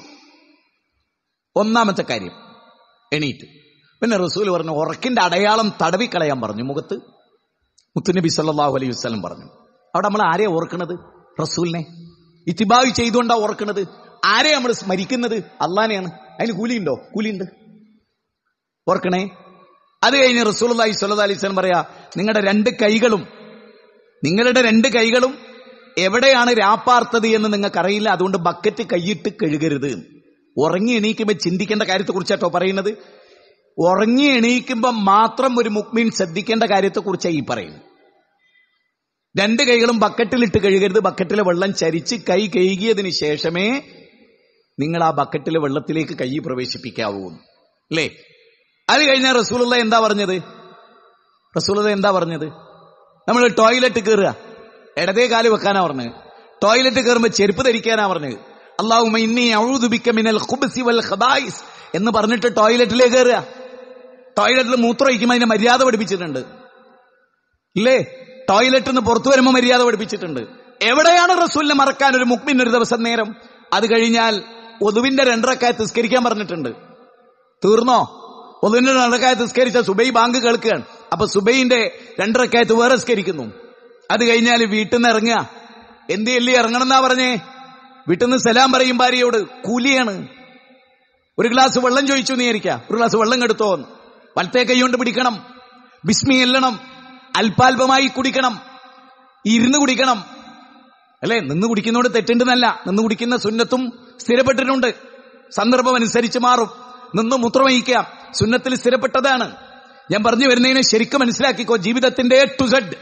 ഒന്നാമത്തെ കാര്യം എണീറ്റ് പിന്നെ റസൂൽ പറഞ്ഞു ഉറക്കിന്റെ അടയാളം തടവിക്കളയാൻ പറഞ്ഞു മുഖത്ത് മുത്തുനബി സല്ലല്ലാഹു അലൈഹി വസല്ലം പറഞ്ഞു അവിടെ നമ്മൾ ആരെയാ ഓർക്കണത് റസൂലിനെ ഇത്തിബായി ചെയ്തുകൊണ്ടാ ഓർക്കണത് ആരെയാ നമ്മൾ സ്മരിക്കുന്നത് അള്ളാനെയാണ് അതിന് കൂലിയുണ്ടോ കൂലിയുണ്ട് ഓർക്കണേ അത് കഴിഞ്ഞ് റസൂലി സ്വല്ലല്ലാഹി അലൈഹി വസല്ലം പറയാ നിങ്ങളുടെ രണ്ട് കൈകളും നിങ്ങളുടെ രണ്ട് കൈകളും എവിടെയാണ് രാപ്പാർത്തത് എന്ന് നിങ്ങൾക്കറിയില്ല അതുകൊണ്ട് ബക്കറ്റ് കൈയിട്ട് കഴുകരുത് ഉറങ്ങി എണീക്കുമ്പോൾ ചിന്തിക്കേണ്ട കാര്യത്തെ കുറിച്ചാട്ടോ പറയുന്നത് ഉറങ്ങി എണീക്കുമ്പോൾ മാത്രം ഒരു മുക്മീൻ ശ്രദ്ധിക്കേണ്ട കാര്യത്തെ കുറിച്ചാണ് ഈ പറയുന്നത് രണ്ട് കൈകളും ബക്കറ്റിലിട്ട് കഴുകരുത് ബക്കറ്റിലെ വെള്ളം ചരിച്ച് കൈ കഴുകിയതിന് ശേഷമേ നിങ്ങൾ ആ ബക്കറ്റിലെ വെള്ളത്തിലേക്ക് കൈ പ്രവേശിപ്പിക്കാവൂ അല്ലേ അത് കഴിഞ്ഞാൽ റസൂലുള്ള എന്താ പറഞ്ഞത് റസൂലത എന്താ പറഞ്ഞത് നമ്മൾ ടോയ്ലറ്റ് കയറുക ഇടതേ കാല് വെക്കാനാ പറഞ്ഞത് ടോയ്ലറ്റ് കയറുമ്പോൾ ചെരുപ്പ് ധരിക്കാനാ പറഞ്ഞത് അള്ളാഹു ഇന്നി ഔദുബിക്ക മിനൽ ഖുബ്സി വൽ ഖബായിസ് എന്ന് പറഞ്ഞിട്ട് ടോയ്ലറ്റിലേക്ക് കയറുക ടോയ്ലറ്റിൽ മൂത്രം ഒഴിക്കുമ്പോൾ അതിനെ മര്യാദ പഠിപ്പിച്ചിട്ടുണ്ട് ഇല്ലേ ടോയ്ലറ്റിൽ നിന്ന് പുറത്തു വരുമ്പോൾ മര്യാദ പഠിപ്പിച്ചിട്ടുണ്ട് എവിടെയാണ് റസൂലിനെ മറക്കാൻ ഒരു മുക്മിൻ ഒരു ദിവസം നേരം അത് കഴിഞ്ഞാൽ ഒതുവിന്റെ രണ്ടരക്കായ തിസ്കരിക്കാൻ പറഞ്ഞിട്ടുണ്ട് തീർന്നോ ഒതുവിന്റെ രണ്ടരക്കായ തിസ്കരിച്ച സുബൈ ബാങ്ക് കേൾക്കുകയാണ് അപ്പൊ സുബൈന്റെ രണ്ടരക്കായത്ത് വേറെ സ്കരിക്കുന്നു അത് കഴിഞ്ഞാൽ വീട്ടിൽ നിന്ന് ഇറങ്ങുക എന്തിയല്ലേ ഇറങ്ങണം എന്നാ പറഞ്ഞേ വീട്ടിൽ നിന്ന് സലാം പറയും ഭാര്യയോട് കൂലിയാണ് ഒരു ഗ്ലാസ് വെള്ളം ചോദിച്ചു നീരിക്ക ഒരു ഗ്ലാസ് വെള്ളം എടുത്തോ എന്ന് വലത്തെ കൈ കൊണ്ട് പിടിക്കണം ബിസ്മി എല്ലണം അല്പാൽപമായി കുടിക്കണം ഇരുന്ന് കുടിക്കണം അല്ലെ നിന്ന് കുടിക്കുന്നോട് തെറ്റുണ്ടെന്നല്ല നിന്ന് കുടിക്കുന്ന സുന്നത്തും സ്ഥിരപ്പെട്ടിട്ടുണ്ട് സന്ദർഭം അനുസരിച്ച് മാറും നിന്ന് മൂത്രമയിക്കാം സുന്നത്തിൽ സ്ഥിരപ്പെട്ടതാണ് ഞാൻ പറഞ്ഞു വരുന്നതിനെ ശരിക്കും മനസ്സിലാക്കിക്കോ ജീവിതത്തിന്റെ എ ടു സെഡ്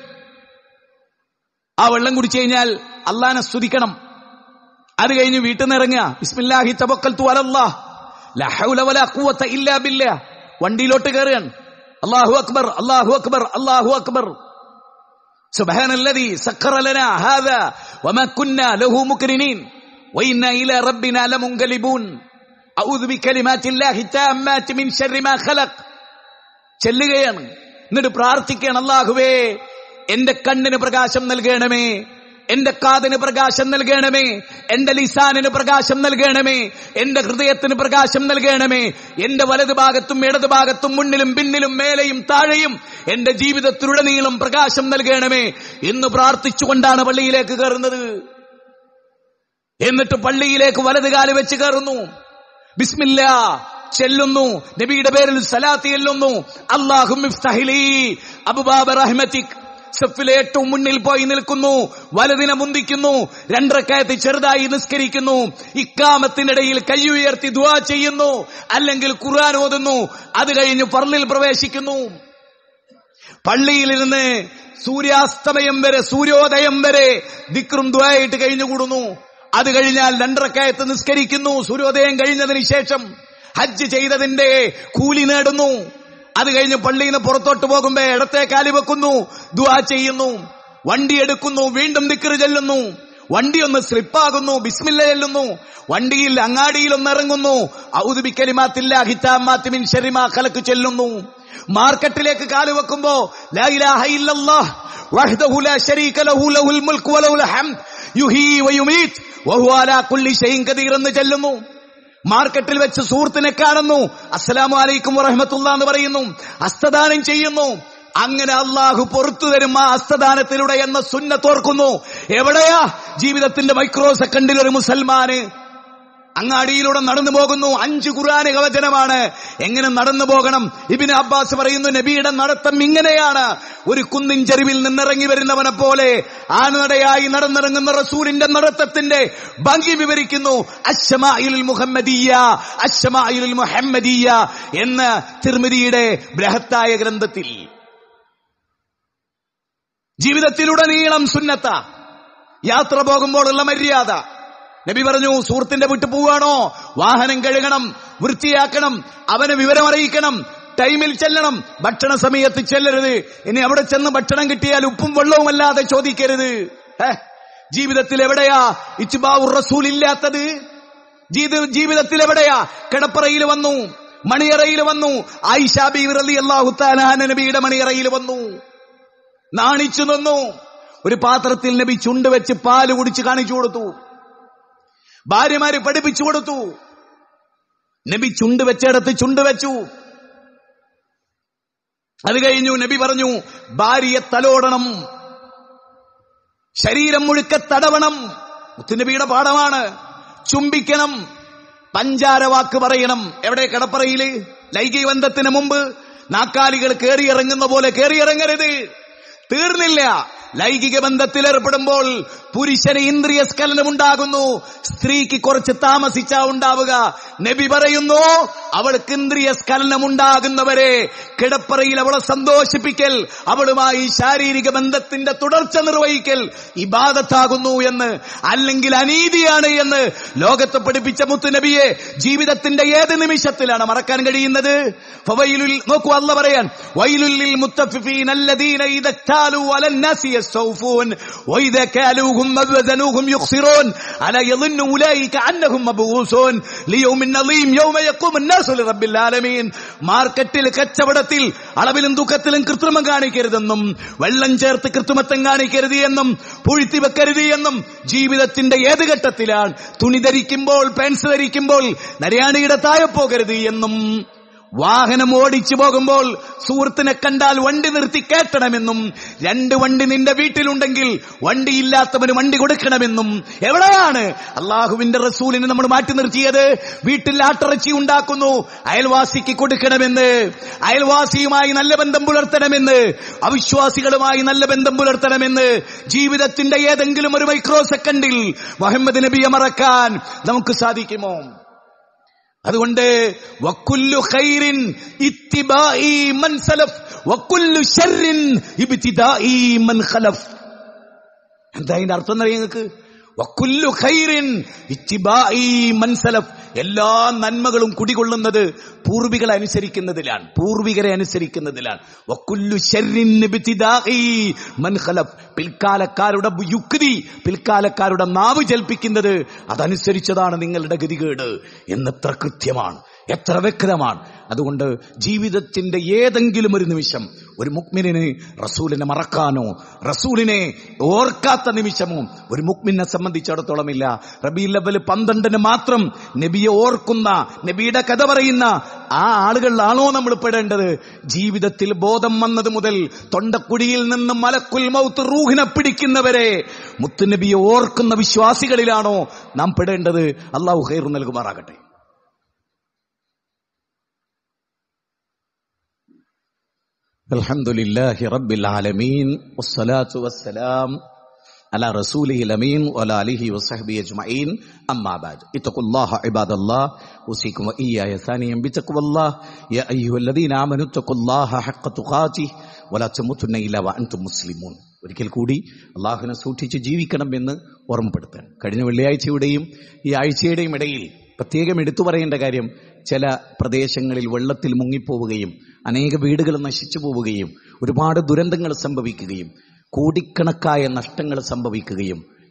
ആ വെള്ളം കുടിച്ചു കഴിഞ്ഞാൽ അള്ളാനെ സ്തുതിക്കണം അത് കഴിഞ്ഞ് വീട്ടിൽ നിന്ന് ഇറങ്ങുക ബിസ്മില്ലാഹി തവക്കൽത്തു അലല്ലാഹ് ലാ ഹൗല വലാ ഖുവത ഇല്ലാ ബില്ലാഹ് വണ്ടിയിലോട്ട് കയറുകയാണ് അല്ലാഹു അക്ബർ അല്ലാഹു അക്ബർ അല്ലാഹു അക്ബർ سبحان الذي سخر لنا هذا وما كنا له مكرنين وإنا إلى ربنا لمنقلبون أعوذ بكلمات الله التامات من شر ما خلق ചെല്ലുകയാണ് എന്നിട്ട് പ്രാർത്ഥിക്കുകയാണ് അല്ലാഹുവേ എന്റെ കണ്ണിന് പ്രകാശം നൽകണമേ എന്റെ കാതിന് പ്രകാശം നൽകണമേ എന്റെ ലിസാനിന് പ്രകാശം നൽകണമേ എന്റെ ഹൃദയത്തിന് പ്രകാശം നൽകണമേ എന്റെ വലതു ഭാഗത്തും ഇടതു ഭാഗത്തും മുന്നിലും പിന്നിലും മേലെയും താഴെയും എന്റെ ജീവിതത്തിലുടനീളം പ്രകാശം നൽകണമേ എന്ന് പ്രാർത്ഥിച്ചുകൊണ്ടാണ് പള്ളിയിലേക്ക് കയറുന്നത് എന്നിട്ട് പള്ളിയിലേക്ക് വലത് കാല് വെച്ച് കയറുന്നു ബിസ്മില്ല ചെല്ലുന്നു നബിയുടെ പേരിൽ സലാത്തി ചെല്ലുന്നു അള്ളാഹും അബുബാബ റഹ്മത്തിക് സഫിലെ ഏറ്റവും മുന്നിൽ പോയി നിൽക്കുന്നു വലതിനെ മുന്തിക്കുന്നു രണ്ടരക്കയത്ത് ചെറുതായി നിസ്കരിക്കുന്നു ഇക്കാമത്തിനിടയിൽ കൈ ഉയർത്തി ദുവാ ചെയ്യുന്നു അല്ലെങ്കിൽ ഖുർആൻ ഓതുന്നു അത് കഴിഞ്ഞ് ഫർലിൽ പ്രവേശിക്കുന്നു പള്ളിയിലിരുന്ന് സൂര്യാസ്തമയം വരെ സൂര്യോദയം വരെ ദിക്റും ദ്വായിട്ട് കഴിഞ്ഞുകൂടുന്നു അത് കഴിഞ്ഞാൽ രണ്ടരക്കയത്ത് നിസ്കരിക്കുന്നു സൂര്യോദയം കഴിഞ്ഞതിന് ശേഷം ഹജ്ജ് ചെയ്തതിന്റെ കൂലി നേടുന്നു അത് കഴിഞ്ഞ് പള്ളിയിൽ നിന്ന് പുറത്തോട്ട് പോകുമ്പോ ഇടത്തെ കാലി വെക്കുന്നു ദുവാ ചെയ്യുന്നു വണ്ടി എടുക്കുന്നു വീണ്ടും ദിക്കറ് ചെല്ലുന്നു വണ്ടി ഒന്ന് സ്ലിപ്പാകുന്നു ബിസ്മില്ല ചെല്ലുന്നു വണ്ടിയിൽ അങ്ങാടിയിൽ ഒന്ന് ഇറങ്ങുന്നു ഔദുബിക്കലിമാത്തില്ല ഹിറ്റാമാത്തിമിൻ ഷെറിമാ കലക്ക് ചെല്ലുന്നു മാർക്കറ്റിലേക്ക് കാല് വെക്കുമ്പോ ലാ ഇലാഹ ഇല്ലല്ലാഹ് വഹ്ദഹു ലാ ശരീക ലഹു ലഹുൽ മുൽക്കു വലഹുൽ ഹംദ് യുഹീ വയുമീത് വഹുവ അലാ കുല്ലി ഷൈഇൻ ഖദീർ എന്ന് ചെല്ലുന്നു മാർക്കറ്റിൽ വെച്ച് സുഹൃത്തിനെ കാണുന്നു അസ്സലാമു അലൈക്കും വറഹ്മത്തുള്ളാഹി എന്ന് പറയുന്നു ഹസ്തദാനം ചെയ്യുന്നു അങ്ങനെ അള്ളാഹു പുറത്തു തരും ആ ഹസ്തദാനത്തിലൂടെ എന്ന സുന്നത്തോർക്കുന്നു എവിടെയാ ജീവിതത്തിന്റെ മൈക്രോ സെക്കൻഡിൽ ഒരു മുസൽമാന് അങ്ങാടിയിലൂടെ നടന്നു പോകുന്നു അഞ്ച് ഖുർആാനിക വചനമാണ് എങ്ങനെ നടന്നു പോകണം ഇബിന് അബ്ബാസ് പറയുന്നു നബിയുടെ നടത്തം ഇങ്ങനെയാണ് ഒരു കുന്നിൻ ചെരുവിൽ നിന്നിറങ്ങി വരുന്നവനെ പോലെ ആനടയായി നടന്നിറങ്ങുന്ന റസൂലിന്റെ നടത്തത്തിന്റെ ഭംഗി വിവരിക്കുന്നു അശ്ശമായിലുൽ മുഹമ്മദീയ അശ്ശമായിലുൽ മുഹമ്മദീയ എന്ന് തിർമിതിയുടെ ബൃഹത്തായ ഗ്രന്ഥത്തിൽ ജീവിതത്തിലുടനീളം സുന്നത്ത യാത്ര പോകുമ്പോഴുള്ള മര്യാദ നബി പറഞ്ഞു സുഹൃത്തിന്റെ വിട്ടു പോവാണോ വാഹനം കഴുകണം വൃത്തിയാക്കണം അവനെ വിവരം അറിയിക്കണം ടൈമിൽ ചെല്ലണം ഭക്ഷണ സമയത്ത് ചെല്ലരുത് ഇനി അവിടെ ചെന്ന് ഭക്ഷണം കിട്ടിയാൽ ഉപ്പും വെള്ളവുമല്ലാതെ ചോദിക്കരുത് ഹേ, ജീവിതത്തിൽ എവിടെയാ ഇച്ചുബാവുർ റസൂൽ ഇല്ലാത്തത് ജീത- ജീവിതത്തിൽ എവിടെയാ കിടപ്പറയിൽ വന്നു മണിയറയിൽ വന്നു ആയിഷാബി റലി അള്ളാഹു താലാന നബിയുടെ മണിയറയിൽ വന്നു നാണിച്ചു നിന്നു ഒരു പാത്രത്തിൽ നബി ചുണ്ട് വെച്ച് പാല് കുടിച്ച് കാണിച്ചു കൊടുത്തു ഭാര്യമാര് പഠിപ്പിച്ചു കൊടുത്തു നബി ചുണ്ട് വെച്ചിടത്ത് ചുണ്ട് വെച്ചു അത് കഴിഞ്ഞു നബി പറഞ്ഞു ഭാര്യയെ തലോടണം ശരീരം മുഴുക്ക തടവണം മുത്തുനബിയുടെ പാഠമാണ് ചുംബിക്കണം പഞ്ചാര വാക്ക് പറയണം എവിടെ കിടപ്പറയില് ലൈംഗിക ബന്ധത്തിന് മുമ്പ് നാക്കാലികൾ കേറിയിറങ്ങുന്ന പോലെ കേറിയിറങ്ങരുത് തീർന്നില്ല ലൈംഗിക ബന്ധത്തിൽ ഏർപ്പെടുമ്പോൾ പുരുഷന് ഇന്ദ്രിയ സ്ഖലനം ഉണ്ടാകുന്നു സ്ത്രീക്ക് കുറച്ച് താമസിച്ചാ ഉണ്ടാവുക നബി പറയുന്നു അവൾക്ക് ഇന്ദ്രിയ സ്ഖലനം ഉണ്ടാകുന്നവരെ കിടപ്പറയിൽ അവളെ സന്തോഷിപ്പിക്കൽ അവളുമായി ശാരീരിക ബന്ധത്തിന്റെ തുടർച്ച നിർവഹിക്കൽ ഇബാദത്താകുന്നു എന്ന് അല്ലെങ്കിൽ അനീതിയാണ് എന്ന് ലോകത്തെ പഠിപ്പിച്ച മുത്തുനബിയെ ജീവിതത്തിന്റെ ഏത് നിമിഷത്തിലാണ് മറക്കാൻ കഴിയുന്നത് ഫവൈലുൽ നോക്കൂ അല്ല പറയാൻ വൈലുല്ലിൽ മുത്തഫിഫീൻ അല്ലദീന ഇദ കാലു അലൻ നാസി യസ്തൗഫൂൻ വഇദ കാലുഹും വസനുഹും യുഖ്സിറൂൻ അല യظن ഉലൈക അന്നഹും മബ്ഊസൂൻ ലിയൗമിൻ അളീം യൗമ യഖൂമു الناس ലറബ്ബിൽ ആലമീൻ മാർക്കറ്റിൽ കച്ചവടത്തിൽ അളവിലും തൂക്കത്തിലും കൃത്രിമം കാണിക്കരുതെന്നും വെള്ളം ചേർത്ത് കൃത്രിമത്വം കാണിക്കരുത് എന്നും പുഴുത്തി വെക്കരുത് എന്നും ജീവിതത്തിന്റെ ഏത് ഘട്ടത്തിലാണ് തുണി ധരിക്കുമ്പോൾ പെൻസ് ധരിക്കുമ്പോൾ നരയാണിയുടെ താഴെ പോകരുത് എന്നും വാഹനം ഓടിച്ചു പോകുമ്പോൾ സുഹൃത്തിനെ കണ്ടാൽ വണ്ടി നിർത്തി കേട്ടണമെന്നും രണ്ട് വണ്ടി നിന്റെ വീട്ടിലുണ്ടെങ്കിൽ വണ്ടി ഇല്ലാത്തവന് വണ്ടി കൊടുക്കണമെന്നും എവിടെയാണ് അള്ളാഹുവിന്റെ റസൂലിനെ നമ്മൾ മാറ്റി നിർത്തിയത് വീട്ടിൽ ആട്ടിറച്ചി ഉണ്ടാക്കുന്നു അയൽവാസിക്ക് കൊടുക്കണമെന്ന് അയൽവാസിയുമായി നല്ല ബന്ധം പുലർത്തണമെന്ന് അവിശ്വാസികളുമായി നല്ല ബന്ധം പുലർത്തണമെന്ന് ജീവിതത്തിന്റെ ഏതെങ്കിലും ഒരു മൈക്രോ സെക്കൻഡിൽ മുഹമ്മദ് നബിയെ മറക്കാൻ നമുക്ക് സാധിക്കുമോ അതുകൊണ്ട് വക്കുല്ലു ഖൈറിൻ ഇത്തിബാഇ മൻ സലഫ് വക്കുല്ലു ഷർറിൻ ഇബ്തിദാഇ മൻ ഖലഫ് എന്താ അതിന്റെ അർത്ഥം എന്നറിയാം നിങ്ങൾക്ക് വക്കുല്ലു ഖൈറിൻ ഇത്തിബാഇ മൻ സലഫ് എല്ലാ നന്മകളും കുടികൊള്ളുന്നത് പൂർവികളെ അനുസരിക്കുന്നതിലാണ് പൂർവികരെ അനുസരിക്കുന്നതിലാണ് വക്കുല്ലു ഷർറിൻ ഇബ്തിദാഇ മൻ ഖലഫ് പിൽക്കാലക്കാരുടെ യുക്തി പിൽക്കാലക്കാരുടെ നാവ് ജൽപ്പിക്കുന്നത് അതനുസരിച്ചതാണ് നിങ്ങളുടെ ഗതികേട് എന്നെത്ര കൃത്യമാണ് എത്ര വ്യക്തമാണ് അതുകൊണ്ട് ജീവിതത്തിന്റെ ഏതെങ്കിലും ഒരു നിമിഷം ഒരു മുക്മിനെ റസൂലിനെ മറക്കാനോ റസൂലിനെ ഓർക്കാത്ത നിമിഷമോ ഒരു മുക്മിനെ സംബന്ധിച്ചിടത്തോളം ഇല്ല റബി ലവൽ പന്ത്രണ്ടിന് മാത്രം നബിയെ ഓർക്കുന്ന നബിയുടെ കഥ പറയുന്ന ആ ആളുകളിലാണോ നമ്മൾ പെടേണ്ടത് ജീവിതത്തിൽ ബോധം വന്നത് മുതൽ തൊണ്ടക്കുടിയിൽ നിന്ന് മലക്കുൽ മൗത്ത് റൂഹിനെ പിടിക്കുന്നവരെ മുത്തുനബിയെ ഓർക്കുന്ന വിശ്വാസികളിലാണോ നാം പെടേണ്ടത് അള്ളാഹു ഹൈർ നൽകുമാറാകട്ടെ الحمد لله رب العالمين والصلاة والسلام على رسوله الأمين وعلى آله وصحبه أجمعين أما بعد اتقوا الله عباد الله أوصيكم وإياي ثانيا بتقوى الله يا أيها الذين آمنوا اتقوا الله حق تقاته ولا تموتن إلا وأنتم مسلمون ഒരിക്കൽ കൂടി അള്ളാഹുവിനെ സൂക്ഷിച്ച് ജീവിക്കണം എന്ന് ഓർമ്മപ്പെടുത്താൻ കഴിഞ്ഞ വെള്ളിയാഴ്ചയുടെയും ഈ ആഴ്ചയുടെയും ഇടയിൽ പ്രത്യേകം എടുത്തു പറയേണ്ട കാര്യം ചില പ്രദേശങ്ങളിൽ വെള്ളത്തിൽ മുങ്ങിപ്പോവുകയും അനേക വീടുകൾ നശിച്ചു പോവുകയും ഒരുപാട് ദുരന്തങ്ങൾ സംഭവിക്കുകയും കോടിക്കണക്കായ നഷ്ടങ്ങൾ സംഭവിക്കുകയും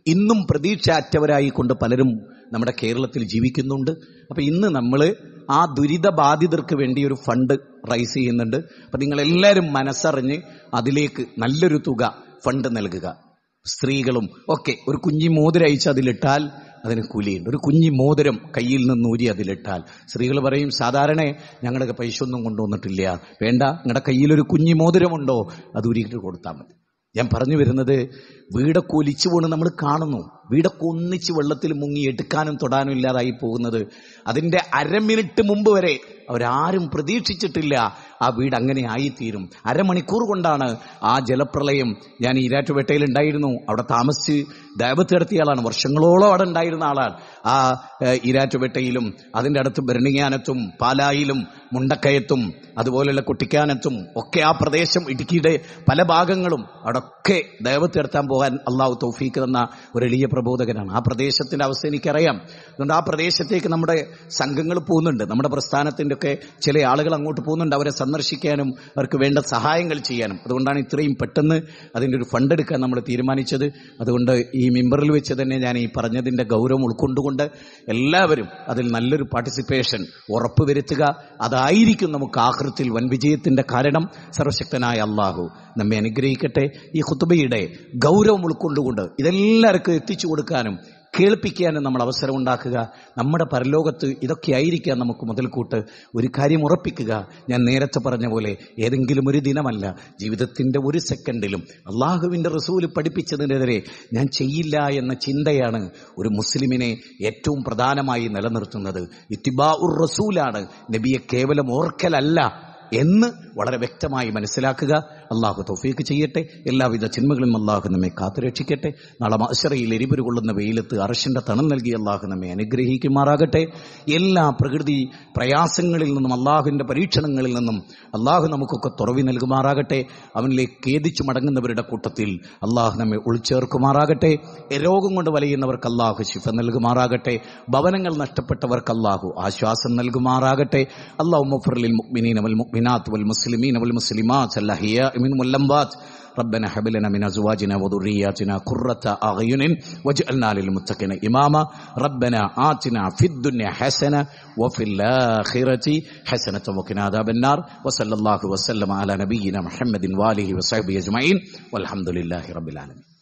ഇന്നും പ്രതീക്ഷ അറ്റവരായി കൊണ്ട് പലരും നമ്മുടെ കേരളത്തിൽ ജീവിക്കുന്നുണ്ട് അപ്പൊ ഇന്ന് നമ്മൾ ആ ദുരിത ബാധിതർക്ക് വേണ്ടി ഒരു ഫണ്ട് റൈസ് ചെയ്യുന്നുണ്ട് അപ്പൊ നിങ്ങൾ എല്ലാവരും മനസ്സറിഞ്ഞ് അതിലേക്ക് നല്ലൊരു തുക ഫണ്ട് നൽകുക സ്ത്രീകളും ഒക്കെ ഒരു കുഞ്ഞി മോതിരം അയച്ച് അതിലിട്ടാൽ അതിന് കൂലിയുണ്ട് ഒരു കുഞ്ഞി മോതിരം കയ്യിൽ നിന്ന് ഊരി അതിലിട്ടാൽ സ്ത്രീകൾ പറയും സാധാരണ ഞങ്ങളുടെ പൈസ ഒന്നും കൊണ്ടുവന്നിട്ടില്ല വേണ്ട നിങ്ങളുടെ കയ്യിലൊരു കുഞ്ഞി മോതിരമുണ്ടോ അത് ഉരുക്കിട്ട് കൊടുത്താൽ മതി ഞാൻ പറഞ്ഞു വരുന്നത് വീടൊക്കെ ഒലിച്ചു പോണ് നമ്മൾ കാണുന്നു വീടൊക്കെ ഒന്നിച്ച് വെള്ളത്തിൽ മുങ്ങി എടുക്കാനും തൊടാനും ഇല്ലാതായി പോകുന്നത് അതിന്റെ അര മിനിറ്റ് മുമ്പ് വരെ അവരാരും പ്രതീക്ഷിച്ചിട്ടില്ല ആ വീട് അങ്ങനെ ആയിത്തീരും അരമണിക്കൂർ കൊണ്ടാണ് ആ ജലപ്രളയം ഞാൻ ഈരാറ്റുപേട്ടയിൽ ഉണ്ടായിരുന്നു അവിടെ താമസിച്ച് ദൈവത്ത് നടത്തിയ ആളാണ് വർഷങ്ങളോളം അവിടെ ഉണ്ടായിരുന്ന ആളാണ് ആ ഏഹ്, ഈരാറ്റുപേട്ടയിലും അതിന്റെ അടുത്ത് ഭരണിങ്ങാനത്തും പാലായിലും മുണ്ടക്കയത്തും അതുപോലെയുള്ള കുട്ടിക്കാനത്തും ഒക്കെ ആ പ്രദേശം ഇടുക്കിയുടെ പല ഭാഗങ്ങളും അവിടെ ഒക്കെ ദൈവത്ത് നടത്താൻ പോകാൻ അള്ളാഹു തൗഫീക്ക് തന്ന ഒരു എളിയ പ്രബോധകനാണ് ആ പ്രദേശത്തിന്റെ അവസ്ഥ എനിക്കറിയാം അതുകൊണ്ട് ആ പ്രദേശത്തേക്ക് നമ്മുടെ സംഘങ്ങൾ പോകുന്നുണ്ട് നമ്മുടെ പ്രസ്ഥാനത്തിന്റെ ഒക്കെ ചില ആളുകൾ അങ്ങോട്ട് പോകുന്നുണ്ട് അവരെ സന്ദർശിക്കാനും അവർക്ക് വേണ്ട സഹായങ്ങൾ ചെയ്യാനും അതുകൊണ്ടാണ് ഇത്രയും പെട്ടെന്ന് അതിന്റെ ഒരു ഫണ്ട് എടുക്കാൻ നമ്മൾ തീരുമാനിച്ചത് അതുകൊണ്ട് ഈ മെമ്പറിൽ വെച്ച് തന്നെ ഞാൻ ഈ പറഞ്ഞതിന്റെ ഗൗരവം ഉൾക്കൊണ്ടുകൊണ്ട് എല്ലാവരും അതിൽ നല്ലൊരു പാർട്ടിസിപ്പേഷൻ ഉറപ്പുവരുത്തുക അതായിരിക്കും നമുക്ക് ആഹൃത്തിൽ വൻ വിജയത്തിന്റെ കാരണം സർവശക്തനായ അള്ളാഹു നമ്മെ അനുഗ്രഹിക്കട്ടെ ഈ ഖുത്തുബയുടെ ഗൗരവം ഉൾക്കൊണ്ടുകൊണ്ട് ഇതെല്ലാവർക്കും എത്തിച്ചു കൊടുക്കാനും കേൾപ്പിക്കാനും നമ്മൾ അവസരം ഉണ്ടാക്കുക നമ്മുടെ പരലോകത്ത് ഇതൊക്കെ ആയിരിക്കാം നമുക്ക് മുതൽക്കൂട്ട് ഒരു കാര്യം ഉറപ്പിക്കുക ഞാൻ നേരത്തെ പറഞ്ഞ പോലെ ഏതെങ്കിലും ഒരു ദിനമല്ല ജീവിതത്തിന്റെ ഒരു സെക്കൻഡിലും അള്ളാഹുവിന്റെ റസൂല് പഠിപ്പിച്ചതിനെതിരെ ഞാൻ ചെയ്യില്ല എന്ന ചിന്തയാണ് ഒരു മുസ്ലിമിനെ ഏറ്റവും പ്രധാനമായി നിലനിർത്തുന്നത് ഇത്തിബാ ഉർ റസൂലാണ് നബിയെ കേവലം ഓർക്കലല്ല എന്ന് വളരെ വ്യക്തമായി മനസ്സിലാക്കുക അള്ളാഹു തൗഫീക്ക് ചെയ്യട്ടെ എല്ലാവിധ ചിന്മകളും അള്ളാഹു നമ്മെ കാത്തുരക്ഷിക്കട്ടെ നാളെ മാശറയിൽ എരിപുരു കൊള്ളുന്ന വെയിലത്ത് അറശിന്റെ തണം നൽകി അള്ളാഹു നമ്മെ അനുഗ്രഹിക്കുമാറാകട്ടെ എല്ലാ പ്രകൃതി പ്രയാസങ്ങളിൽ നിന്നും അള്ളാഹുവിന്റെ പരീക്ഷണങ്ങളിൽ നിന്നും അള്ളാഹു നമുക്കൊക്കെ തുറവി നൽകുമാറാകട്ടെ അവനിലേക്ക് ഖേദിച്ചു മടങ്ങുന്നവരുടെ കൂട്ടത്തിൽ അള്ളാഹു നമ്മെ ഉൾച്ചേർക്കുമാറാകട്ടെ രോഗം കൊണ്ട് വലയുന്നവർക്ക് അള്ളാഹു ശിഫ നൽകുമാറാകട്ടെ ഭവനങ്ങൾ നഷ്ടപ്പെട്ടവർക്ക് അള്ളാഹു ആശ്വാസം നൽകുമാറാകട്ടെ അള്ളാഹു മുഫറിൽ മുഅ്മിനീന വൽ മുഅ്മിനാത്ത് വൽ മുസ്ലിമീന വൽ മുസ്ലിമാത്ത് അല്ലഹിയാ മിൻഹും വൽ അംവാത്ത് ربنا هب لنا من ازواجنا وذرياتنا قرة اعين واجعلنا للمتقين اماما ربنا آتنا في الدنيا حسنة وفي الآخرة حسنة وقنا عذاب النار وصلى الله وسلم على نبينا محمد وآله وصحبه أجمعين والحمد لله رب العالمين